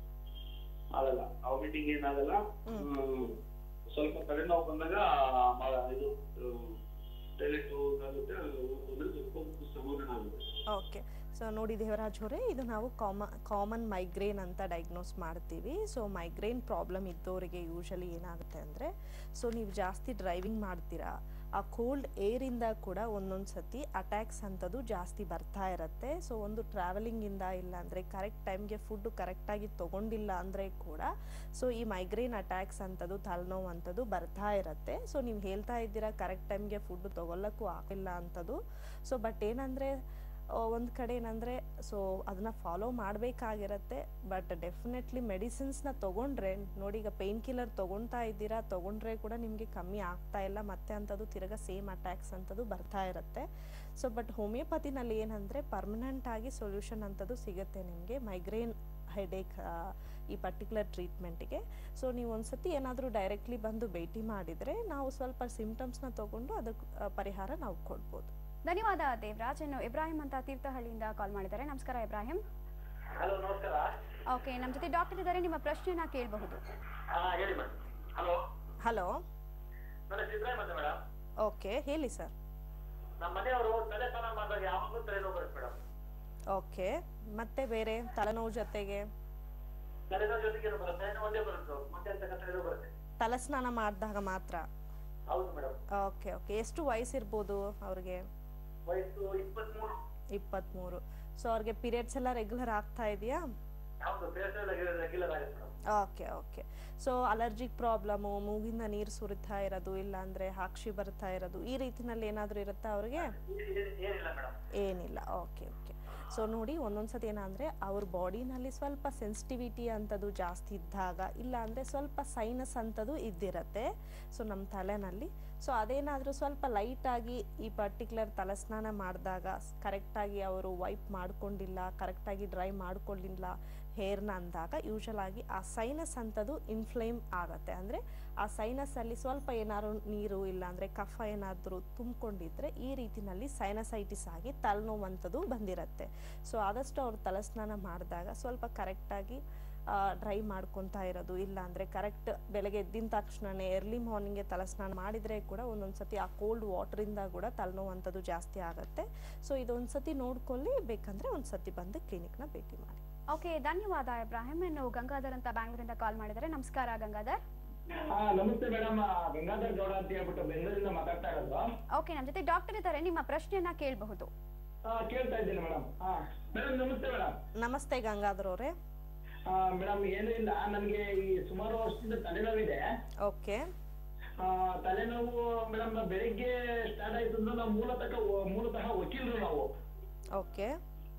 ಆಗಲ್ಲ ವಾಮಿಟಿಂಗ್ ಏನಾಗಲ್ಲ ಹ್ಮ್. ಸ್ವಲ್ಪ ತಲೆನೋವು ಬಂದಾಗ ಮ- ಇದು ಟೈಲೆಟ್ ಹೋಗುತ್ತೆ ಹೋದ್ರೆ ಸ್ವಲ್ಪ ಸಮಾಧಾನ ಆಗುತ್ತೆ ಓಕೆ ಸೊ ನೋಡಿ ದೇವರಾಜ್ ಅವರೇ ಇದು ನಾವು ಕಾಮ ಕಾಮನ್ ಮೈಗ್ರೇನ್ ಅಂತ ಡಯಾಗ್ನೋಸ್ ಮಾಡ್ತೀವಿ ಸೊ ಮೈಗ್ರೇನ್ ಪ್ರಾಬ್ಲಮ್ ಇದ್ದವರಿಗೆ ಯೂಶಲಿ ಏನಾಗುತ್ತೆ ಅಂದರೆ ಸೊ ನೀವು ಜಾಸ್ತಿ ಡ್ರೈವಿಂಗ್ ಮಾಡ್ತೀರಾ ಆ ಕೋಲ್ಡ್ ಏರಿಂದ ಕೂಡ ಒಂದೊಂದು ಸತಿ ಅಟ್ಯಾಕ್ಸ್ ಅಂಥದ್ದು ಜಾಸ್ತಿ ಬರ್ತಾ ಇರುತ್ತೆ ಸೊ ಒಂದು ಟ್ರಾವೆಲಿಂಗಿಂದ ಇಲ್ಲ ಅಂದರೆ ಕರೆಕ್ಟ್ ಟೈಮ್ಗೆ ಫುಡ್ಡು ಕರೆಕ್ಟಾಗಿ ತೊಗೊಂಡಿಲ್ಲ ಅಂದರೆ ಕೂಡ ಸೊ ಈ ಮೈಗ್ರೇನ್ ಅಟ್ಯಾಕ್ಸ್ ಅಂಥದ್ದು ತಲೆನೋವು ಅಂಥದ್ದು ಬರ್ತಾ ಇರುತ್ತೆ ಸೊ ನೀವು ಹೇಳ್ತಾ ಇದ್ದೀರಾ ಕರೆಕ್ಟ್ ಟೈಮ್ಗೆ ಫುಡ್ ತೊಗೊಳ್ಳೋಕ್ಕೂ ಆಗಿಲ್ಲ ಅಂಥದ್ದು ಸೊ ಬಟ್ ಏನಂದರೆ ಒಂದು ಕಡೆ ಏನಂದರೆ ಸೊ ಅದನ್ನ ಫಾಲೋ ಮಾಡಬೇಕಾಗಿರತ್ತೆ ಬಟ್ ಡೆಫಿನೆಟ್ಲಿ ಮೆಡಿಸಿನ್ಸ್ನ ತೊಗೊಂಡ್ರೆ ನೋಡಿ ಈಗ ಪೇನ್ ಕಿಲ್ಲರ್ ತೊಗೊಳ್ತಾ ಇದ್ದೀರಾ ತೊಗೊಂಡ್ರೆ ಕೂಡ ನಿಮಗೆ ಕಮ್ಮಿ ಆಗ್ತಾ ಇಲ್ಲ ಮತ್ತೆ ಅಂಥದ್ದು ತಿರ್ಗಾ ಸೇಮ್ ಅಟ್ಯಾಕ್ಸ್ ಅಂಥದ್ದು ಬರ್ತಾ ಇರುತ್ತೆ ಸೊ ಬಟ್ ಹೋಮಿಯೋಪತಿನಲ್ಲಿ ಏನಂದರೆ ಪರ್ಮನೆಂಟ್ ಆಗಿ ಸೊಲ್ಯೂಷನ್ ಅಂಥದ್ದು ಸಿಗುತ್ತೆ ನಿಮಗೆ ಮೈಗ್ರೇನ್ ಹೆಡೇಕ್ ಈ ಪರ್ಟಿಕ್ಯುಲರ್ ಟ್ರೀಟ್ಮೆಂಟ್ಗೆ ಸೊ ನೀವು ಒಂದ್ಸತಿ ಏನಾದರೂ ಡೈರೆಕ್ಟ್ಲಿ ಬಂದು ಭೇಟಿ ಮಾಡಿದರೆ ನಾವು ಸ್ವಲ್ಪ ಸಿಮ್ಟಮ್ಸ್ನ ತೊಗೊಂಡು ಅದಕ್ಕೆ ಆ, ಪರಿಹಾರ ನಾವು ಕೊಡ್ಬೋದು ಧನ್ಯವಾದ ದೇವರಾಜ್ ಇನ್ನು ಇಬ್ರಾಹಿಂ ಅಂತ ತೀರ್ಥಹಳ್ಳಿಯಿಂದ ಕಾಲ್ ಮಾಡಿದ್ದಾರೆ ನಮಸ್ಕಾರ ಇಬ್ರಾಹಿಂ ಹಲೋ ನಮಸ್ಕಾರ ಓಕೆ ನಮ್ಮ ಜೊತೆ ಡಾಕ್ಟರ್ ಇದ್ದಾರೆ ನಿಮ್ಮ ಪ್ರಶ್ನೆಯನ್ನ ಕೇಳಬಹುದು ಹಾ ಹೇಳಿ ಮೇಡಮ್ ಹಲೋ ಹಲೋ ನನ್ನ ಸಿದ್ದರಾಮಯ್ಯ ಅಂತ ಮೇಡಮ್ ಓಕೆ ಹೇಳಿ ಸರ್ ನಮ್ಮ ಮನೆಯವರು ತಲೆ ಸ್ನಾನ ಮಾಡಿದಾಗ ಯಾವಾಗಲೂ ತಲೆನೋವು ಬರುತ್ತೆ ಮೇಡಮ್ ಓಕೆ ಮತ್ತೆ ಬೇರೆ ತಲೆನೋವು ಜೊತೆಗೆ ತಲೆನೋವು ಜೊತೆಗೆ ಏನು ಬರುತ್ತೆ ಒಂದೇ ಬರುತ್ತೆ ಮತ್ತೆ ಅಂತ ತಲೆನೋವು ಬರುತ್ತೆ ತಲೆಸ್ನಾನ ಮಾಡಿದಾಗ ಮಾತ್ರ ಹೌದು ಮೇಡಮ್ ಓಕೆ ಓಕೆ ಎಷ್ಟು ವಯಸ್ಸಿರ್ಬೋದು ಅವ್ರಿಗೆ ವಯಸ್ಸು ಇಪ್ಪತ್ಮೂರು ಇಪ್ಪತ್ತ್ಮೂರು ಸೊ ಅವ್ರಿಗೆ ಪೀರಿಯಡ್ಸ್ ಎಲ್ಲ ರೆಗ್ಯುಲರ್ ಆಗ್ತಾ ಇದೆಯಾ ಹೌದು ಪೇಷಂಟ್ ರೆಗ್ಯುಲರ್ ಆಗುತ್ತೆ madam okay okay so allergic problem ಮೂಗಿಂದ ನೀರು ಸುರಿತಾ ಇರೋದು ಇಲ್ಲಾಂದ್ರೆ ಹಾಕ್ಷಿ ಬರ್ತಾ ಇರೋದು ಈ ರೀತಿನಲ್ಲಿ ಏನಾದರೂ ಇರುತ್ತಾ ಅವ್ರಿಗೆ ಏನಿಲ್ಲ ಮೇಡಮ್ ಏನಿಲ್ಲ ಓಕೆ ಓಕೆ ಸೊ ನೋಡಿ ಒಂದೊಂದು ಸತಿ ಏನಂದರೆ ಅವ್ರ ಬಾಡಿನಲ್ಲಿ ಸ್ವಲ್ಪ ಸೆನ್ಸಿಟಿವಿಟಿ ಅಂಥದ್ದು ಜಾಸ್ತಿ ಇದ್ದಾಗ ಇಲ್ಲ ಅಂದರೆ ಸ್ವಲ್ಪ ಸೈನಸ್ ಅಂಥದ್ದು ಇದ್ದಿರತ್ತೆ ಸೊ ನಮ್ಮ ತಲೆನಲ್ಲಿ ಸೊ ಅದೇನಾದರೂ ಸ್ವಲ್ಪ ಲೈಟಾಗಿ ಈ ಪರ್ಟಿಕ್ಯುಲರ್ ತಲೆಸ್ನಾನ ಮಾಡಿದಾಗ ಕರೆಕ್ಟಾಗಿ ಅವರು ವೈಪ್ ಮಾಡ್ಕೊಂಡಿಲ್ಲ ಕರೆಕ್ಟಾಗಿ ಡ್ರೈ ಮಾಡ್ಕೊಳ್ಳಿಲ್ಲ ಹೇರ್ನ ಅಂದಾಗ ಯೂಶಲ್ ಆಗಿ ಆ ಸೈನಸ್ ಅಂಥದ್ದು ಇನ್ಫ್ಲೇಮ್ ಆಗತ್ತೆ ಅಂದರೆ ಆ ಸೈನಸ್ಸಲ್ಲಿ ಸ್ವಲ್ಪ ಏನಾದ್ರು ನೀರು ಇಲ್ಲಾಂದರೆ ಕಫ ಏನಾದರೂ ತುಂಬಿಕೊಂಡಿದ್ರೆ ಈ ರೀತಿನಲ್ಲಿ ಸೈನಸೈಟಿಸ್ ಆಗಿ ತಲೆನೋವಂಥದ್ದು ಬಂದಿರತ್ತೆ ಸೊ ಆದಷ್ಟು ಅವ್ರು ತಲೆಸ್ನಾನ ಮಾಡಿದಾಗ ಸ್ವಲ್ಪ ಕರೆಕ್ಟಾಗಿ ಡ್ರೈ ಮಾಡ್ಕೊತಾ ಇರೋದು ಇಲ್ಲ ಅಂದರೆ ಕರೆಕ್ಟ್ ಬೆಳಗ್ಗೆ ಎದ್ದಿನ ತಕ್ಷಣನೇ ಎರ್ಲಿ ಮಾರ್ನಿಂಗ್ಗೆ ತಲೆಸ್ನಾನ ಮಾಡಿದರೆ ಕೂಡ ಒಂದೊಂದು ಸತಿ ಆ ಕೋಲ್ಡ್ ವಾಟ್ರಿಂದ ಕೂಡ ತಲೆನೋವಂಥದ್ದು ಜಾಸ್ತಿ ಆಗುತ್ತೆ ಸೊ ಇದೊಂದು ಸತಿ ನೋಡ್ಕೊಳ್ಳಿ ಬೇಕಂದರೆ ಒಂದು ಸತಿ ಬಂದು ಕ್ಲಿನಿಕ್ನ ಭೇಟಿ ಮಾಡಿ ಓಕೆ ಧನ್ಯವಾದ ಇಬ್ರಾಹಿಂ ಇನ್ನು ಗಂಗಾಧರ್ ಅಂತ ಬ್ಯಾಂಗ್ಳೂರಿಂದ ಕಾಲ್ ಮಾಡಿದ್ದಾರೆ ನಮಸ್ಕಾರ ಗಂಗಾಧರ್ ಹಾ ನಮಸ್ತೆ ಮೇಡಮ್ ಗಂಗಾಧರ್ ಗೌಡ ಅಂತ ಹೇಳ್ಬಿಟ್ಟು ಬೆಂಗಳೂರಿಂದ ಮಾತಾಡ್ತಾ ಇರೋದು ಓಕೆ ನಮ್ಮ ಜೊತೆ ಡಾಕ್ಟರ್ ಇದ್ದಾರೆ ನಿಮ್ಮ ಪ್ರಶ್ನೆಯನ್ನ ಕೇಳಬಹುದು ಹಾ ಕೇಳ್ತಾ ಇದ್ದೀನಿ ಮೇಡಮ್ ಹಾ ಮೇಡಮ್ ನಮಸ್ತೆ ಮೇಡಮ್ ನಮಸ್ತೆ ಗಂಗಾಧರ್ ಅವರೇ ಮೇಡಮ್ ಏನೂ ಇಲ್ಲ ನನಗೆ ಈ ಸುಮಾರು ವರ್ಷದಿಂದ ತಲೆನೋವಿದೆ ಓಕೆ ಆ, ತಲೆನೋವು ಮೇಡಮ್ ಬೆಳಿಗ್ಗೆ ಸ್ಟಾರ್ಟ್ ಆಯ್ತು ಅಂದ್ರೆ ನಾವು ಮೂಲತಃ ಮೂಲತಃ ವಕೀಲರು ನಾವು ಓಕೆ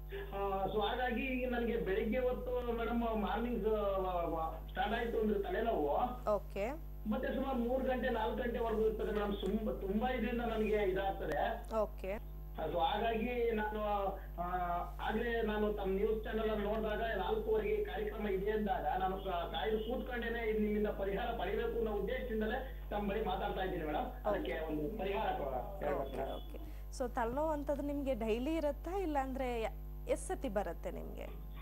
ಸೊ ಹಾಗಾಗಿ ನನಗೆ ಬೆಳಿಗ್ಗೆ ಹೊತ್ತು ಮೇಡಮ್ ಮಾರ್ನಿಂಗ್ ಸ್ಟಾರ್ಟ್ ಆಯ್ತು ಅಂದ್ರೆ ತಲೆನೋವು ಓಕೆ ಮತ್ತೆ ಸುಮಾರು ಮೂರ್ ಗಂಟೆ ನಾಲ್ಕು ಗಂಟೆವರೆಗೂ ಇರ್ತದೆ ಮೇಡಮ್ ತುಂಬಾ ತುಂಬಾ ಇದರಿಂದ ನನಗೆ ಇದಾಗ್ತದೆ ಓಕೆ ಸೊ ಹಾಗಾಗಿ ನಾನು ಆ, ಆಗ್ಲೇ ನಾನು ತಮ್ಮ ನ್ಯೂಸ್ ಚಾನೆಲ್ ಅಲ್ಲಿ ನೋಡಿದಾಗ ನಾಲ್ಕೂವರೆಗೆ ಕಾರ್ಯಕ್ರಮ ಇದೆ ಅಂದಾಗ ನಾನು ಕ- ಕಾಯ್ದು ಕೂತ್ಕೊಂಡೇನೆ ಇದ್ ನಿಮ್ಮಿಂದ ಪರಿಹಾರ ಪಡಿಬೇಕು ಅನ್ನೋ ಉದ್ದೇಶದಿಂದಲೇ ತಮ್ಮ ಬಳಿ ಮಾತಾಡ್ತಾ ಇದ್ದೀನಿ ಮೇಡಮ್ ಅದಕ್ಕೆ ಒಂದು ಪರಿಹಾರ ಕೊಡ- ಹೇಳ್ಬೇಕು ಓಕೆ madam. ಓಕೆ ಸೊ ತಲೆನೋವು ಅಂಥದ್ದು ನಿಮಗೆ ಡೈಲಿ ಇರುತ್ತಾ ಇಲ್ಲಾಂದ್ರೆ ಎಷ್ಟು ಸತಿ ಬರುತ್ತೆ ನಿಮಗೆ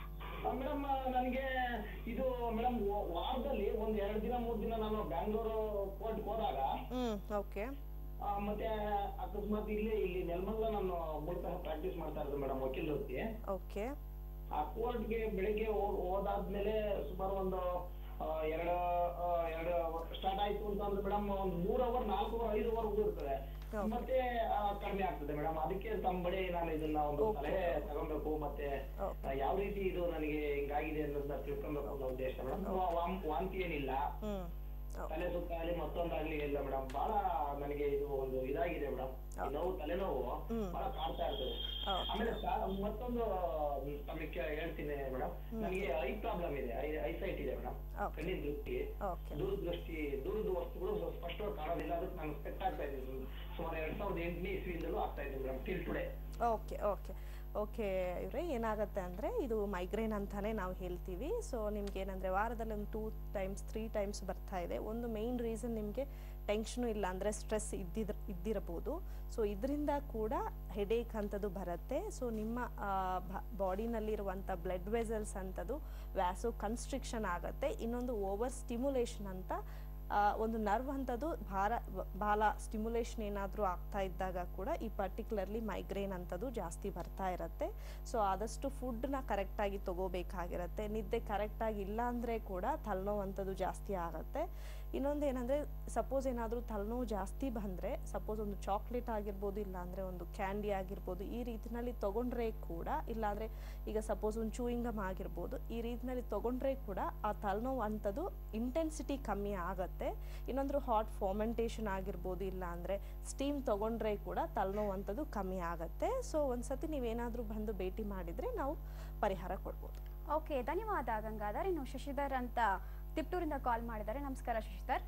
ಮೇಡಮ್ ನನಗೆ ಇದು ಮೇಡಮ್ ವಾರದಲ್ಲಿ ಒಂದ್ ಎರಡು ದಿನ ಮೂರ್ ದಿನ ನಾನು ಬ್ಯಾಂಗ್ಳೂರು ಕೋರ್ಟ್ ಹೋದಾಗ ಹ್ಞೂ ಓಕೆ ಆ, ಮತ್ತೆ ಅಕಸ್ಮಾತ್ ಇಲ್ಲಿ ಇಲ್ಲಿ ನೆಲಮಂಗಲ ನಾನು ಮೂಲತಃ ಪ್ರಾಕ್ಟೀಸ್ ಮಾಡ್ತಾ ಇರೋದು ಮೇಡಮ್ ವಕೀಲ ವೃತ್ತಿ ಓಕೆ ಆ ಕೋರ್ಟ್ಗೆ ಬೆಳಿಗ್ಗೆ ಹೋಗ್- ಹೋದಾದ್ಮೇಲೆ ಸುಮಾರು ಒಂದು ಆ, ಎರಡು ಆ, ಎರಡು ಸ್ಟಾರ್ಟ್ ಆಯ್ತು ಅಂತ ಅಂದ್ರೆ ಮೇಡಮ್ ಒಂದು ಮೂರ್ ಅವರ್ ನಾಲ್ಕು ಅವರ್ ಐದು ಅವರ್ಗೂ ಇರ್ತದೆ ಮತ್ತೆ ಆ, ಕಡಿಮೆ ಆಗ್ತದೆ ಮೇಡಮ್ ಅದಕ್ಕೆ ತಮ್ಮ ಬಳಿ ನಾನು ಇದನ್ನ ಒಂದು ಸಲಹೆ ತಗೊಬೇಕು ಮತ್ತೆ ಆ, ಯಾವ ರೀತಿ ಇದು ನನಗೆ ಹಿಂಗಾಗಿದೆ ಅನ್ನೋದನ್ನ ತಿಳ್ಕೊಬೇಕು ಅನ್ನೋ ಉದ್ದೇಶ ಮೇಡಮ್ ವಾಂತಿ ಏನಿಲ್ಲ ಹ್ಞೂ ತಲೆ ಸುತ್ತ ಆಗಲಿ ಮತ್ತೊಂದಾಗ್ಲಿ ಇಲ್ಲ ಮೇಡಮ್ ಬಹಳ ನನಗೆ ಇದು ಒಂದು ಇದಾಗಿದೆ ಮೇಡಮ್ ನೋವು ತಲೆನೋವು ಬಹಳ ಕಾಡ್ತಾ ಇರ್ತದೆ ಆಮೇಲೆ ಸಾ- ಮತ್ತೊಂದು ತಮಗೆ ಕೇ- ಹೇಳ್ತೀನಿ ಮೇಡಮ್ ನನಗೆ ಐ ಪ್ರಾಬ್ಲಮ್ ಇದೆ ಐ ಸೈಟ್ ಇದೆ ಮೇಡಮ್ ಕಣ್ಣಿನ ದೃಷ್ಟಿ ದೂರದೃಷ್ಟಿ ದೂರದ ವಸ್ತುಗಳು ಸ್ವಲ್ಪ ಸ್ಪಷ್ಟವಾಗಿ ಕಾಣೋದಿಲ್ಲ ಅದಕ್ಕೆ ನಾನು ಸ್ಪೆಕ್ಟ್ ಆಗ್ತಾ ಇದ್ದೀನಿ ಸುಮಾರು ಎರಡ್ ಸಾವಿರದ ಎಂಟನೇ ಇಸ್ವಿಯಿಂದಲೂ ಆಗ್ತಾ ಇದ್ದೀನಿ madam till today okay okay okay ಇವರೇ ಏನಾಗುತ್ತೆ ಅಂದರೆ ಇದು ಮೈಗ್ರೇನ್ ಅಂತಾನೆ ನಾವು ಹೇಳ್ತೀವಿ ಸೊ ನಿಮ್ಗೆ ಏನಂದರೆ ವಾರದಲ್ಲಿ ಒಂದು ಟೂ ಟೈಮ್ಸ್ ತ್ರೀ ಟೈಮ್ಸ್ ಬರ್ತಾ ಇದೆ ಒಂದು ಮೇಯ್ನ್ ರೀಸನ್ ನಿಮಗೆ ಟೆನ್ಷನು ಇಲ್ಲ ಅಂದರೆ ಸ್ಟ್ರೆಸ್ ಇದ್ದಿದ್ ಇದ್ದಿರಬಹುದು ಸೊ ಇದರಿಂದ ಕೂಡ ಹೆಡೇಕ್ ಅಂಥದ್ದು ಬರುತ್ತೆ ಸೊ ನಿಮ್ಮ ಬಾಡಿನಲ್ಲಿರುವಂಥ ಬ್ಲಡ್ ವೆಸಲ್ಸ್ ಅಂಥದ್ದು ವ್ಯಾಸೋ ಕನ್ಸ್ಟ್ರಿಕ್ಷನ್ ಆಗುತ್ತೆ ಇನ್ನೊಂದು ಓವರ್ ಸ್ಟಿಮ್ಯುಲೇಷನ್ ಅಂತ ಆ, ಒಂದು ನರ್ವ್ ಅಂಥದ್ದು ಭಾರ ಭಾಳ ಸ್ಟಿಮ್ಯುಲೇಷನ್ ಏನಾದರೂ ಆಗ್ತಾ ಇದ್ದಾಗ ಕೂಡ ಈ ಪರ್ಟಿಕ್ಯುಲರ್ಲಿ ಮೈಗ್ರೇನ್ ಅಂಥದ್ದು ಜಾಸ್ತಿ ಬರ್ತಾ ಇರುತ್ತೆ ಸೊ ಆದಷ್ಟು ಫುಡ್ನ ಕರೆಕ್ಟಾಗಿ ತಗೋಬೇಕಾಗಿರುತ್ತೆ ನಿದ್ದೆ ಕರೆಕ್ಟಾಗಿ ಇಲ್ಲ ಅಂದರೆ ಕೂಡ ತಲೆನೋವು ಅಂಥದ್ದು ಜಾಸ್ತಿ ಆಗುತ್ತೆ ಇನ್ನೊಂದು ಏನಂದರೆ ಸಪೋಸ್ ಏನಾದರೂ ತಲೆನೋವು ಜಾಸ್ತಿ ಬಂದರೆ ಸಪೋಸ್ ಒಂದು ಚಾಕ್ಲೇಟ್ ಆಗಿರ್ಬೋದು ಇಲ್ಲಾಂದರೆ ಒಂದು ಕ್ಯಾಂಡಿ ಆಗಿರ್ಬೋದು ಈ ರೀತಿನಲ್ಲಿ ತೊಗೊಂಡ್ರೆ ಕೂಡ ಇಲ್ಲಾಂದರೆ ಈಗ ಸಪೋಸ್ ಒಂದು ಚೂಯಿಂಗಮ್ ಆಗಿರ್ಬೋದು ಈ ರೀತಿನಲ್ಲಿ ತೊಗೊಂಡ್ರೆ ಕೂಡ ಆ ತಲೆನೋವು ಅಂಥದ್ದು ಇಂಟೆನ್ಸಿಟಿ ಕಮ್ಮಿ ಆಗುತ್ತೆ ಇನ್ನೊಂದು ಹಾಟ್ ಫಾರ್ಮೆಂಟೇಷನ್ ಆಗಿರ್ಬೋದು ಇಲ್ಲ ಅಂದರೆ ಸ್ಟೀಮ್ ತೊಗೊಂಡ್ರೆ ಕೂಡ ತಲೆನೋವು ಅಂಥದ್ದು ಕಮ್ಮಿ ಆಗುತ್ತೆ ಸೊ ಒಂದ್ಸತಿ ನೀವೇನಾದರೂ ಬಂದು ಭೇಟಿ ಮಾಡಿದರೆ ನಾವು ಪರಿಹಾರ ಕೊಡ್ಬೋದು ಓಕೆ ಧನ್ಯವಾದ ಗಂಗಾಧರ್ ಇನ್ನು ಶಶಿಧರ್ ಅಂತ ತಿಪ್ಟೂರಿಂದ ಕಾಲ್ ಮಾಡಿದ್ದಾರೆ ನಮಸ್ಕಾರ ಶಶಿಧರ್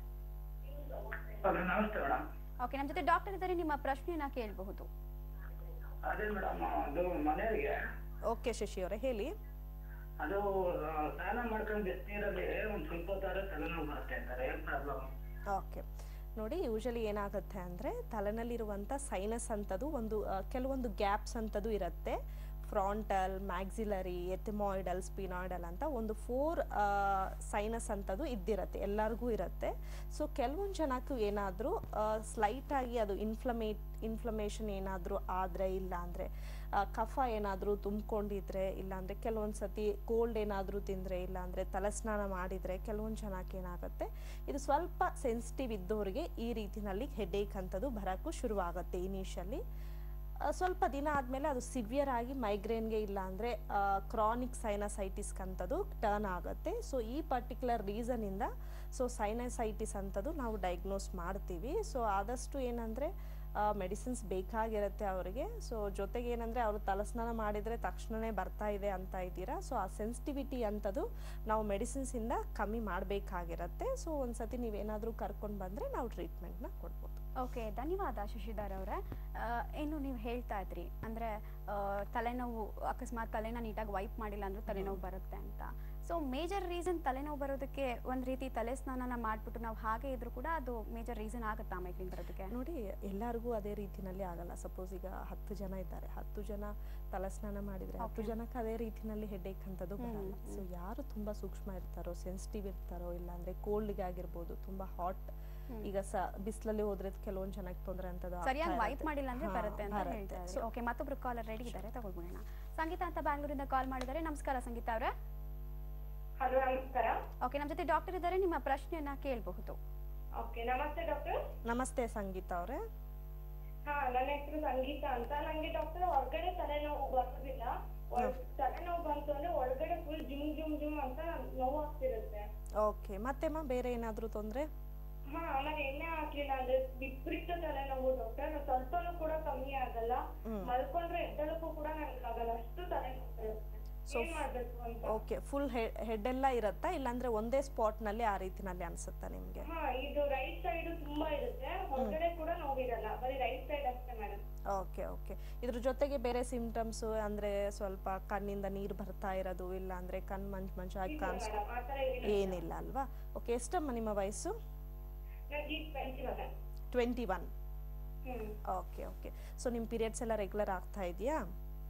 ನಮಸ್ತೆ ಮೇಡಮ್ ಓಕೆ ನಮ್ಮ ಜೊತೆ ಡಾಕ್ಟರ್ ಇದ್ದಾರೆ ನಿಮ್ಮ ಪ್ರಶ್ನೆಯನ್ನ ಕೇಳಬಹುದು ಅದೇ ಮೇಡಮ್ ಅದು ಮನೆಯವರಿಗೆ ಓಕೆ ಶಶಿ ಅವರೇ ಹೇಳಿ ಅದು ಆ, ಸ್ನಾನ ಮಾಡ್ಕೊಂಡು ಬಿಸಿನೀರಲ್ಲಿ ಒಂದ್ ಸ್ವಲ್ಪ ಹೊತ್ತಾದ್ರೆ ತಲೆನೋವು ಬರುತ್ತೆ ಅಂತಾರೆ ಏನ್ ಪ್ರಾಬ್ಲಮ್ ಓಕೆ ನೋಡಿ ಯೂಶಲಿ ಏನಾಗುತ್ತೆ ಅಂದರೆ ತಲೆನಲ್ಲಿರುವಂಥ ಸೈನಸ್ ಅಂಥದ್ದು ಒಂದು ಆ, ಕೆಲವೊಂದು ಗ್ಯಾಪ್ಸ್ ಅಂಥದ್ದು ಇರುತ್ತೆ ಫ್ರಾಂಟಲ್ ಮ್ಯಾಕ್ಸಿಲರಿ ಎಥಿಮಾಯ್ಡಲ್ ಸ್ಪಿನಾಯ್ಡಲ್ ಅಂತ ಒಂದು ಫೋರ್ ಸೈನಸ್ ಅಂತದು ಇದ್ದಿರತ್ತೆ ಎಲ್ಲರಿಗೂ ಇರುತ್ತೆ ಸೊ ಕೆಲವೊಂದು ಜನಕ್ಕೂ ಏನಾದರೂ ಸ್ಲೈಟಾಗಿ ಅದು ಇನ್ಫ್ಲಮೇಟ್ ಇನ್ಫ್ಲಮೇಷನ್ ಏನಾದರೂ ಆದರೆ ಇಲ್ಲ ಅಂದರೆ ಕಫ ಏನಾದರೂ ತುಂಬಿಕೊಂಡಿದ್ರೆ ಇಲ್ಲಾಂದರೆ ಕೆಲವೊಂದು ಸತಿ ಕೋಲ್ಡ್ ಏನಾದರೂ ತಿಂದರೆ ಇಲ್ಲಾಂದರೆ ತಲೆಸ್ನಾನ ಮಾಡಿದರೆ ಕೆಲವೊಂದು ಜನಕ್ಕೆ ಏನಾಗುತ್ತೆ ಇದು ಸ್ವಲ್ಪ ಸೆನ್ಸಿಟಿವ್ ಇದ್ದವರಿಗೆ ಈ ರೀತಿನಲ್ಲಿ ಹೆಡೇಕ್ ಅಂತದ್ದು ಬರೋಕ್ಕೂ ಶುರುವಾಗುತ್ತೆ ಇನಿಷಿಯಲಿ ಸ್ವಲ್ಪ ದಿನ ಆದಮೇಲೆ ಅದು ಸಿವಿಯರ್ ಆಗಿ ಮೈಗ್ರೇನ್ಗೆ ಇಲ್ಲ ಅಂದರೆ ಕ್ರಾನಿಕ್ ಸೈನಸೈಟಿಸ್ಗೆ ಅಂತದ್ದು ಟರ್ನ್ ಆಗುತ್ತೆ ಸೊ ಈ ಪರ್ಟಿಕ್ಯುಲರ್ ರೀಸನಿಂದ ಸೊ ಸೈನಸೈಟಿಸ್ ಅಂತದ್ದು ನಾವು ಡಯಾಗ್ನೋಸ್ ಮಾಡ್ತೀವಿ ಸೊ ಆದಷ್ಟು ಏನಂದರೆ ಮೆಡಿಸಿನ್ಸ್ ಬೇಕಾಗಿರುತ್ತೆ ಅವರಿಗೆ ಸೊ ಜೊತೆಗೆ ಏನಂದರೆ ಅವರು ತಲಸ್ನಾನ ಮಾಡಿದರೆ ತಕ್ಷಣವೇ ಬರ್ತಾ ಇದೆ ಅಂತ ಇದ್ದೀರಾ ಸೊ ಆ ಸೆನ್ಸಿಟಿವಿಟಿ ಅಂತದ್ದು ನಾವು ಮೆಡಿಸಿನ್ಸಿಂದ ಕಮ್ಮಿ ಮಾಡಬೇಕಾಗಿರುತ್ತೆ ಸೊ ಒಂದ್ಸತಿ ನೀವೇನಾದರೂ ಕರ್ಕೊಂಡು ಬಂದರೆ ನಾವು ಟ್ರೀಟ್ಮೆಂಟ್ನ ಕೊಡ್ಬೋದು ಓಕೆ ಧನ್ಯವಾದ ಶಶಿಧರ್ ಅವರೇ ಏನು ನೀವು ಹೇಳ್ತಾ ಇದ್ರಿ ಅಂದರೆ ತಲೆನೋವು ಅಕಸ್ಮಾತ್ ತಲೆನ ನೀಟಾಗಿ ವೈಪ್ ಮಾಡಿಲ್ಲ ಅಂದ್ರೆ ತಲೆನೋವು ಬರುತ್ತೆ ಅಂತ ಸೊ ಮೇಜರ್ ರೀಸನ್ ತಲೆನೋವು ಬರೋದಕ್ಕೆ ಒಂದು ರೀತಿ ತಲೆ ಸ್ನಾನನ ಮಾಡಿಬಿಟ್ಟು ನಾವು ಹಾಗೆ ಇದ್ರೂ ಕೂಡ ಅದು ಮೇಜರ್ ರೀಸನ್ ಆಗುತ್ತಾ ಮೈಗ್ರೇನ್ ಬರೋದಕ್ಕೆ ನೋಡಿ ಎಲ್ಲರಿಗೂ ಅದೇ ರೀತಿನಲ್ಲಿ ಆಗಲ್ಲ ಸಪೋಸ್ ಈಗ ಹತ್ತು ಜನ ಇದ್ದಾರೆ ಹತ್ತು ಜನ ತಲಸ್ನಾನ ಮಾಡಿದ್ರೆ ಹತ್ತು ಜನಕ್ಕೆ ಅದೇ ರೀತಿನಲ್ಲಿ ಹೆಡ್ಏಕ್ ಅಂತದ್ದು ಬರಲ್ಲ ಸೊ ಯಾರು ತುಂಬಾ ಸೂಕ್ಷ್ಮ ಇರ್ತಾರೋ ಸೆನ್ಸಿಟಿವ್ ಇರ್ತಾರೋ ಇಲ್ಲಾಂದ್ರೆ ಕೋಲ್ಡ್ಗೆ ಆಗಿರ್ಬೋದು ತುಂಬಾ ಹಾಟ್ ಈಗ ಸ ಬಿಸಿಲಲ್ಲಿ ಹೋದ್ರೆ ಕೆಲವೊಂದು ಜನಕ್ಕೆ ತೊಂದರೆ ಅಂತದ್ದು ಆಗ್ತಾ ಸರಿಯಾಗಿ ವೈಪ್ ಇರುತ್ತೆ. ಮಾಡಿಲ್ಲ ಅಂದ್ರೆ ಹಾ, ಬರುತ್ತೆ ಅಂತ ಬರುತ್ತೆ. ಹೇಳ್ತಾ So, ಇದ್ದಾರೆ ಓಕೆ ಮತ್ತೊಬ್ರು ಕಾಲರ್ ರೆಡಿ ಇದ್ದಾರೆ ತಗೊಳ್ಬಿಡೋಣ ಸಂಗೀತ ಅಂತ ಬ್ಯಾಂಗ್ಳೂರಿಂದ ಕಾಲ್ ಮಾಡಿದ್ದಾರೆ ನಮಸ್ಕಾರ ಸಂಗೀತ ಅವರೇ ಹಲೋ ನಮಸ್ಕಾರ ಓಕೆ ನಮ್ಮ ಜೊತೆ ಡಾಕ್ಟರ್ ಇದ್ದಾರೆ ನಿಮ್ಮ ಪ್ರಶ್ನೆಯನ್ನ ಕೇಳಬಹುದು ಓಕೆ ನಮಸ್ತೆ ಡಾಕ್ಟರ್ ನಮಸ್ತೆ ಸಂಗೀತ ಅವರೇ ಹಾ ನನ್ನ ಹೆಸರು ಸಂಗೀತ ಅಂತ ನಂಗೆ ಡಾಕ್ಟರ್ ಹೊರಗಡೆ ತಲೆನೋವು ಬರೋದಿಲ್ಲ ಒಳ್- ತಲೆನೋವು ಬಂತು ಅಂದ್ರೆ ಒಳಗಡೆ ಫುಲ್ ಜುಮ್ ಜುಮ್ ಜುಮ್ ಅಂತ ನೋವು ಆಗ್ತಿರುತ್ತೆ ಓಕೆ ಮತ್ತೆಮ್ಮ ಬೇರೆ ಏನಾದರೂ ತೊಂದರೆ ಹಾ ಆಮೇಲೆ ಎಣ್ಣೆ ಹಾಕ್ಲಿಲ್ಲ ಅಂದ್ರೆ ವಿಪರೀತ ತಲೆನೋವು ಡಾಕ್ಟರ್ ಸ್ವಲ್ಪನೂ ಕೂಡ ಕಮ್ಮಿ ಆಗಲ್ಲ ಹ್ಮ್. ಮಲ್ಕೊಂಡ್ರೆ ಎದ್ದಳಕ್ಕೂ ಕೂಡ ನನ್ಗೆ ಆಗಲ್ಲ ಅಷ್ಟು ತಲೆನೋವು ಬರುತ್ತೆ So, ಏನ್ ಮಾಡ್ಬೇಕು ಅಂತ ಓಕೆ ಫುಲ್ ಹೆಡ್ ಎಲ್ಲ ಇರುತ್ತಾ ಇಲ್ಲಾಂದ್ರೆ ಒಂದೇ ಸ್ಪಾಟ್ನಲ್ಲಿ ಆ ರೀತಿನಲ್ಲಿ ಅನ್ಸುತ್ತಾ ನಿಮಗೆ ಹಾ ಇದು ರೈಟ್ ಸೈಡ್ ತುಂಬಾ ಇರುತ್ತೆ ಹೊರಗಡೆ ಕೂಡ ನೋವಿರಲ್ಲ ಬರೀ ರೈಟ್ ಸೈಡ್ ಅಷ್ಟೇ ಮೇಡಮ್ ಓಕೆ ಓಕೆ ಇದ್ರ ಜೊತೆಗೆ ಬೇರೆ ಸಿಂಪ್ಟಮ್ಸ್ ಅಂದ್ರೆ ಸ್ವಲ್ಪ ಕಣ್ಣಿಂದ ನೀರು ಬರ್ತಾ ಇರೋದು ಇಲ್ಲ ಅಂದ್ರೆ ಕಣ್ ಮಂಜು ಮಂಜಾಗಿ ಇಲ್ಲ ಕಾಣಿಸ್ಕೊ ಮೇಡಮ್ ಆ ತರ ಏನಿಲ್ಲ ಏನಿಲ್ಲ ಅಲ್ವಾ ಓಕೆ ಎಷ್ಟಮ್ಮ ನಿಮ್ಮ ವಯಸ್ಸು ನನಗೆ ಈಗ twenty one twenty one hmm okay okay so ನಿಮ್ಮ ಪೀರಿಯಡ್ಸ್ ಎಲ್ಲ ರೆಗ್ಯುಲರ್ ಆಗ್ತಾ ಇದೆಯಾ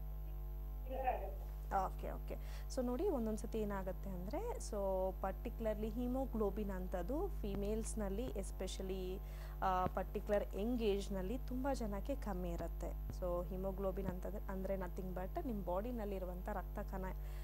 ಇಲ್ಲ ಆಗುತ್ತೆ ಓಕೆ ಓಕೆ ಸೊ ನೋಡಿ ಒಂದೊಂದು ಸತಿ ಏನಾಗುತ್ತೆ ಅಂದರೆ ಸೊ ಪರ್ಟಿಕ್ಯುಲರ್ಲಿ ಹಿಮೋಗ್ಲೋಬಿನ್ ಅಂಥದ್ದು ಫಿಮೇಲ್ಸ್ನಲ್ಲಿ ಎಸ್ಪೆಷಲಿ ಪರ್ಟಿಕ್ಯುಲರ್ ಯಂಗ್ ಏಜ್ನಲ್ಲಿ ತುಂಬ ಜನಕ್ಕೆ ಕಮ್ಮಿ ಇರುತ್ತೆ ಸೊ ಹಿಮೋಗ್ಲೋಬಿನ್ ಅಂತಂದ್ರೆ ಅಂದರೆ ನಥಿಂಗ್ ಬಟ್ ನಿಮ್ಮ ಬಾಡಿನಲ್ಲಿರುವಂಥ ರಕ್ತ ಕಣ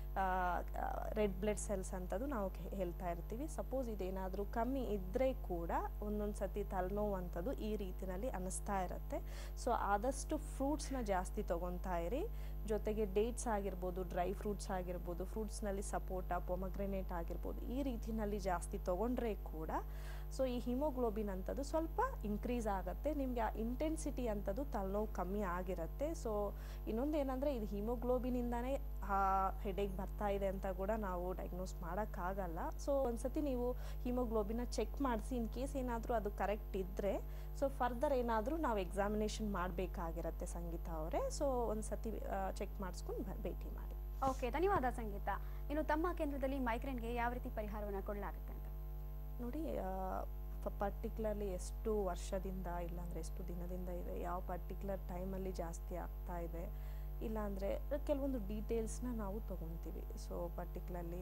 ರೆಡ್ ಬ್ಲಡ್ ಸೆಲ್ಸ್ ಅಂತದ್ದು ನಾವು ಕೆ- ಹೇಳ್ತಾ ಇರ್ತೀವಿ ಸಪೋಸ್ ಇದೇನಾದರೂ ಕಮ್ಮಿ ಇದ್ದರೆ ಕೂಡ ಒಂದೊಂದು ಸತಿ ತಲೆನೋವು ಅಂಥದ್ದು ಈ ರೀತಿನಲ್ಲಿ ಅನ್ನಿಸ್ತಾ ಇರುತ್ತೆ ಸೊ ಆದಷ್ಟು ಫ್ರೂಟ್ಸ್ನ ಜಾಸ್ತಿ ತೊಗೊತಾ ಇರಿ ಜೊತೆಗೆ ಡೇಟ್ಸ್ ಆಗಿರ್ಬೋದು ಡ್ರೈ ಫ್ರೂಟ್ಸ್ ಆಗಿರ್ಬೋದು ಫ್ರೂಟ್ಸ್ನಲ್ಲಿ ಸಪೋಟ ಪೊಮಗ್ರೆನೇಟ್ ಆಗಿರ್ಬೋದು ಈ ರೀತಿನಲ್ಲಿ ಜಾಸ್ತಿ ತೊಗೊಂಡ್ರೆ ಕೂಡ ಸೊ ಈ ಹಿಮೋಗ್ಲೋಬಿನ್ ಅಂಥದ್ದು ಸ್ವಲ್ಪ ಇನ್ಕ್ರೀಸ್ ಆಗುತ್ತೆ ನಿಮಗೆ ಆ ಇಂಟೆನ್ಸಿಟಿ ಅಂಥದ್ದು ತಲೆನೋವು ಕಮ್ಮಿ ಆಗಿರುತ್ತೆ ಸೊ ಇನ್ನೊಂದು ಏನಂದರೆ ಇದು ಹಿಮೋಗ್ಲೋಬಿನಿಂದಾನೇ ಹೆಡೇಕ್ ಬರ್ತಾ ಇದೆ ಅಂತ ಕೂಡ ನಾವು ಡಯಾಗ್ನೋಸ್ ಮಾಡೋಕ್ಕಾಗಲ್ಲ ಸೊ ಒಂದ್ಸತಿ ನೀವು ಹಿಮೋಗ್ಲೋಬಿನ ಚೆಕ್ ಮಾಡಿಸಿ ಇನ್ ಕೇಸ್ ಏನಾದರೂ ಅದು ಕರೆಕ್ಟ್ ಇದ್ದರೆ ಸೊ ಫರ್ದರ್ ಏನಾದರೂ ನಾವು ಎಕ್ಸಾಮಿನೇಷನ್ ಮಾಡಬೇಕಾಗಿರತ್ತೆ ಸಂಗೀತ ಅವರೇ ಸೊ ಒಂದ್ಸತಿ ಚೆಕ್ ಮಾಡಿಸ್ಕೊಂಡು ಬ- ಭೇಟಿ ಮಾಡಿ ಓಕೆ ಧನ್ಯವಾದ ಸಂಗೀತ ಇನ್ನು ತಮ್ಮ ಕೇಂದ್ರದಲ್ಲಿ ಮೈಗ್ರೇನ್ಗೆ ಯಾವ ರೀತಿ ಪರಿಹಾರವನ್ನು ಕೊಡಲಾಗುತ್ತೆ ಅಂತ ನೋಡಿ ಪರ್ಟಿಕ್ಯುಲರ್ಲಿ ಎಷ್ಟು ವರ್ಷದಿಂದ ಇಲ್ಲಾಂದರೆ ಎಷ್ಟು ದಿನದಿಂದ ಇದೆ ಯಾವ ಪರ್ಟಿಕ್ಯುಲರ್ ಟೈಮಲ್ಲಿ ಜಾಸ್ತಿ ಆಗ್ತಾ ಇದೆ ಇಲ್ಲಾಂದರೆ ಕೆಲವೊಂದು ಡೀಟೇಲ್ಸ್ನ ನಾವು ತೊಗೊತೀವಿ ಸೊ ಪರ್ಟಿಕ್ಯುಲರ್ಲಿ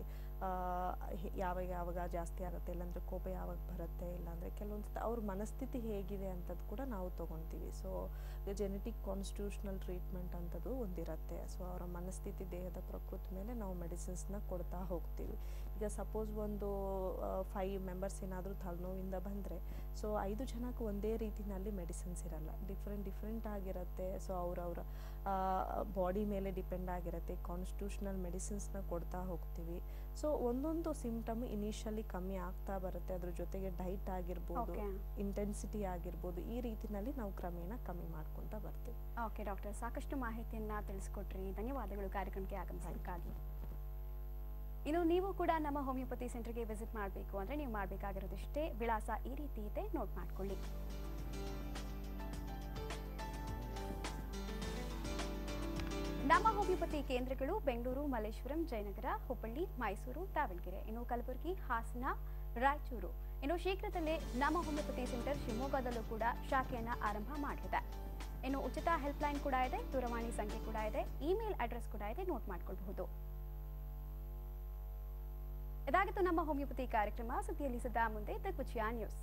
ಯಾವಾಗ ಯಾವಾಗ ಜಾಸ್ತಿ ಆಗುತ್ತೆ ಇಲ್ಲಾಂದರೆ ಕೋಪ ಯಾವಾಗ ಬರುತ್ತೆ ಇಲ್ಲಾಂದರೆ ಕೆಲವೊಂದು ಸತಿ ಅವ್ರ ಮನಸ್ಥಿತಿ ಹೇಗಿದೆ ಅಂತದ್ದು ಕೂಡ ನಾವು ತೊಗೊತೀವಿ ಸೊ ಜೆನೆಟಿಕ್ ಕಾನ್ಸ್ಟಿಟ್ಯೂಷನಲ್ ಟ್ರೀಟ್ಮೆಂಟ್ ಅಂತದ್ದು ಒಂದಿರುತ್ತೆ ಸೊ ಅವರ ಮನಸ್ಥಿತಿ ದೇಹದ ಪ್ರಕೃತಿ ಮೇಲೆ ನಾವು ಮೆಡಿಸಿನ್ಸ್ನ ಕೊಡ್ತಾ ಹೋಗ್ತೀವಿ ಈಗ ಸಪೋಸ್ ಒಂದು ಫೈವ್ ಮೆಂಬರ್ಸ್ ಏನಾದರೂ ತಲೆನೋವಿಂದ ಬಂದರೆ ಸೊ ಐದು ಜನಕ್ಕೆ ಒಂದೇ ರೀತಿನಲ್ಲಿ ಮೆಡಿಸಿನ್ಸ್ ಇರಲ್ಲ ಡಿಫ್ರೆಂಟ್ ಡಿಫ್ರೆಂಟ್ ಆಗಿರುತ್ತೆ ಸೊ ಅವರವರ ಬಾಡಿ ಮೇಲೆ ಡಿಪೆಂಡ್ ಆಗಿರುತ್ತೆ ಕಾನ್ಸ್ಟಿಟ್ಯೂಷನಲ್ ಮೆಡಿಸಿನ್ಸ್ನ ಕೊಡ್ತಾ ಹೋಗ್ತೀವಿ ಸೊ ಒಂದೊಂದು ಸಿಂಪ್ಟಮ್ ಇನಿಷಿಯಲಿ ಕಮ್ಮಿ ಆಗ್ತಾ ಬರುತ್ತೆ ಅದ್ರ ಜೊತೆಗೆ ಡೈಟ್ ಆಗಿರ್ಬೋದು Okay. ಇಂಟೆನ್ಸಿಟಿ ಆಗಿರ್ಬೋದು ಈ ರೀತಿನಲ್ಲಿ ನಾವು ಕ್ರಮೇಣ ಕಮ್ಮಿ ಮಾಡ್ಕೊತಾ ಬರ್ತೀವಿ ಓಕೆ ಡಾಕ್ಟರ್ ಸಾಕಷ್ಟು ಮಾಹಿತಿಯನ್ನ ತಿಳಿಸ್ಕೊಟ್ರಿ ಧನ್ಯವಾದಗಳು ಕಾರ್ಯಕ್ರಮಕ್ಕೆ ಆಗಮಿಸೋದಕ್ಕಾಗಿ ಇನ್ನು ನೀವು ಕೂಡ ನಮ್ಮ ಹೋಮಿಯೋಪತಿ ಸೆಂಟರ್ಗೆ ವಿಸಿಟ್ ಮಾಡಬೇಕು ಅಂದರೆ ನೀವು ಮಾಡಬೇಕಾಗಿರೋದಿಷ್ಟೇ ವಿಳಾಸ ಈ ರೀತಿ ಇದೆ ನೋಟ್ ಮಾಡ್ಕೊಳ್ಳಿ ನಮ್ಮ ಹೋಮಿಯೋಪತಿ ಕೇಂದ್ರಗಳು ಬೆಂಗಳೂರು ಮಲ್ಲೇಶ್ವರಂ ಜಯನಗರ ಹುಬ್ಬಳ್ಳಿ ಮೈಸೂರು ದಾವಣಗೆರೆ ಇನ್ನು ಕಲಬುರಗಿ ಹಾಸನ ರಾಯಚೂರು ಇನ್ನು ಶೀಘ್ರದಲ್ಲೇ ನಮ್ಮ ಹೋಮಿಯೋಪತಿ ಸೆಂಟರ್ ಶಿವಮೊಗ್ಗದಲ್ಲೂ ಕೂಡ ಶಾಖೆಯನ್ನ ಆರಂಭ ಮಾಡಲಿದೆ ಇನ್ನು ಉಚಿತ ಹೆಲ್ಪ್ಲೈನ್ ಕೂಡ ಇದೆ ದೂರವಾಣಿ ಸಂಖ್ಯೆ ಕೂಡ ಇದೆ ಇಮೇಲ್ ಅಡ್ರೆಸ್ ಕೂಡ ಇದೆ ನೋಟ್ ಮಾಡ್ಕೊಳ್ಬಹುದು ಇದಾಗಿತ್ತು ನಮ್ಮ ಹೋಮಿಯೋಪತಿ ಕಾರ್ಯಕ್ರಮ ಸುದ್ದಿಯಲ್ಲಿ ಸದಾ ಮುಂದೆ Digvijaya News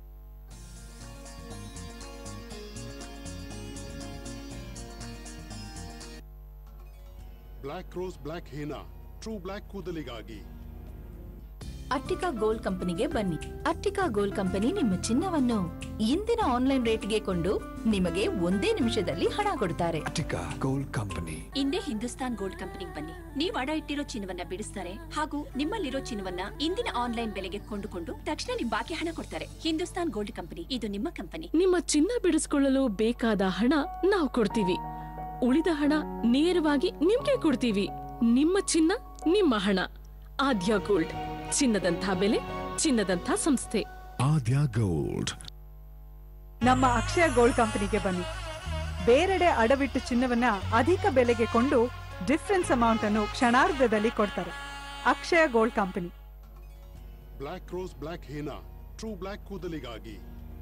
Black Rose Black Henna True Black ಕೂದಲಿಗಾಗಿ ಅಟ್ಟಿಕಾ ಗೋಲ್ಡ್ ಕಂಪನಿಗೆ ಬನ್ನಿ ಅಟ್ಟಿಕಾ ಗೋಲ್ಡ್ ಕಂಪನಿ ನಿಮ್ಮ ಚಿನ್ನವನ್ನು ಇಂದಿನ ಆನ್ಲೈನ್ ರೇಟ್ಗೆ ಕೊಂಡು ನಿಮಗೆ ಒಂದೇ ನಿಮಿಷದಲ್ಲಿ ಹಣ ಕೊಡ್ತಾರೆ Attica Gold Company. ಇಂದೇ ಹಿಂದೂಸ್ತಾನ್ ಗೋಲ್ಡ್ ಕಂಪನಿಗೆ ಬನ್ನಿ ನೀವು ಅಡ ಇಟ್ಟಿರೋ ಚಿನ್ನವನ್ನ ಬಿಡಿಸ್ತಾರೆ ಹಾಗೂ ನಿಮ್ಮಲ್ಲಿರೋ ಚಿನ್ನವನ್ನ ಇಂದಿನ ಆನ್ಲೈನ್ ಬೆಲೆಗೆ ಕೊಂಡುಕೊಂಡು ತಕ್ಷಣ ನಿಮ್ ಬಾಕಿ ಹಣ ಕೊಡ್ತಾರೆ ಹಿಂದೂಸ್ತಾನ್ ಗೋಲ್ಡ್ ಕಂಪನಿ ಇದು ನಿಮ್ಮ ಕಂಪನಿ ನಿಮ್ಮ ಚಿನ್ನ ಬಿಡಿಸ್ಕೊಳ್ಳಲು ಬೇಕಾದ ಹಣ ನಾವು ಕೊಡ್ತೀವಿ ಉಳಿದ ಹಣ ನೇರವಾಗಿ ನಿಮ್ಗೆ ಕೊಡ್ತೀವಿ ನಿಮ್ಮ ಚಿನ್ನ ನಿಮ್ಮ ಹಣ ಆದ್ಯ ಗೋಲ್ಡ್ ಚಿನ್ನದಂಥ ಬೆಲೆ ಚಿನ್ನದಂಥ ಸಂಸ್ಥೆ Adya Gold. ನಮ್ಮ ಅಕ್ಷಯ ಗೋಲ್ಡ್ ಕಂಪನಿಗೆ ಬನ್ನಿ ಬೇರೆಡೆ ಅಡವಿಟ್ಟು ಚಿನ್ನವನ್ನ ಅಧಿಕ ಬೆಲೆಗೆ ಕೊಂಡು ಡಿಫರೆನ್ಸ್ ಅಮೌಂಟ್ ಅನ್ನು ಕ್ಷಣಾರ್ಧದಲ್ಲಿ ಕೊಡ್ತಾರೆ Akshaya Gold Company Black Rose Black Henna True Black ಕೂದಲಿಗಾಗಿ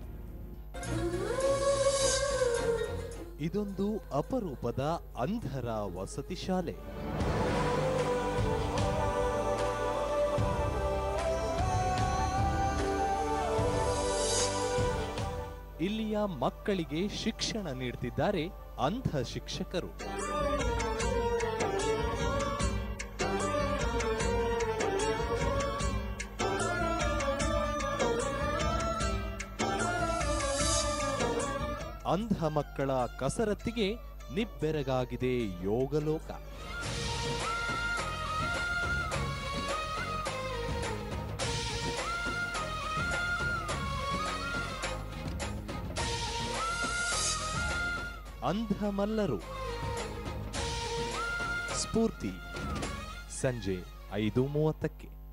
ಇದೊಂದು ಅಪರೂಪದ ಅಂಧರ ವಸತಿ ಶಾಲೆ ಇಲ್ಲಿಯ ಮಕ್ಕಳಿಗೆ ಶಿಕ್ಷಣ ನೀಡ್ತಿದ್ದಾರೆ ಅಂಧ ಶಿಕ್ಷಕರು ಅಂಧ ಮಕ್ಕಳ ಕಸರತ್ತಿಗೆ ನಿಬ್ಬೆರಗಾಗಿದೆ ಯೋಗಲೋಕ ಅಂಧ ಮಲ್ಲರು ಸ್ಫೂರ್ತಿ ಸಂಜೆ ಐದು ಮೂವತ್ತಕ್ಕೆ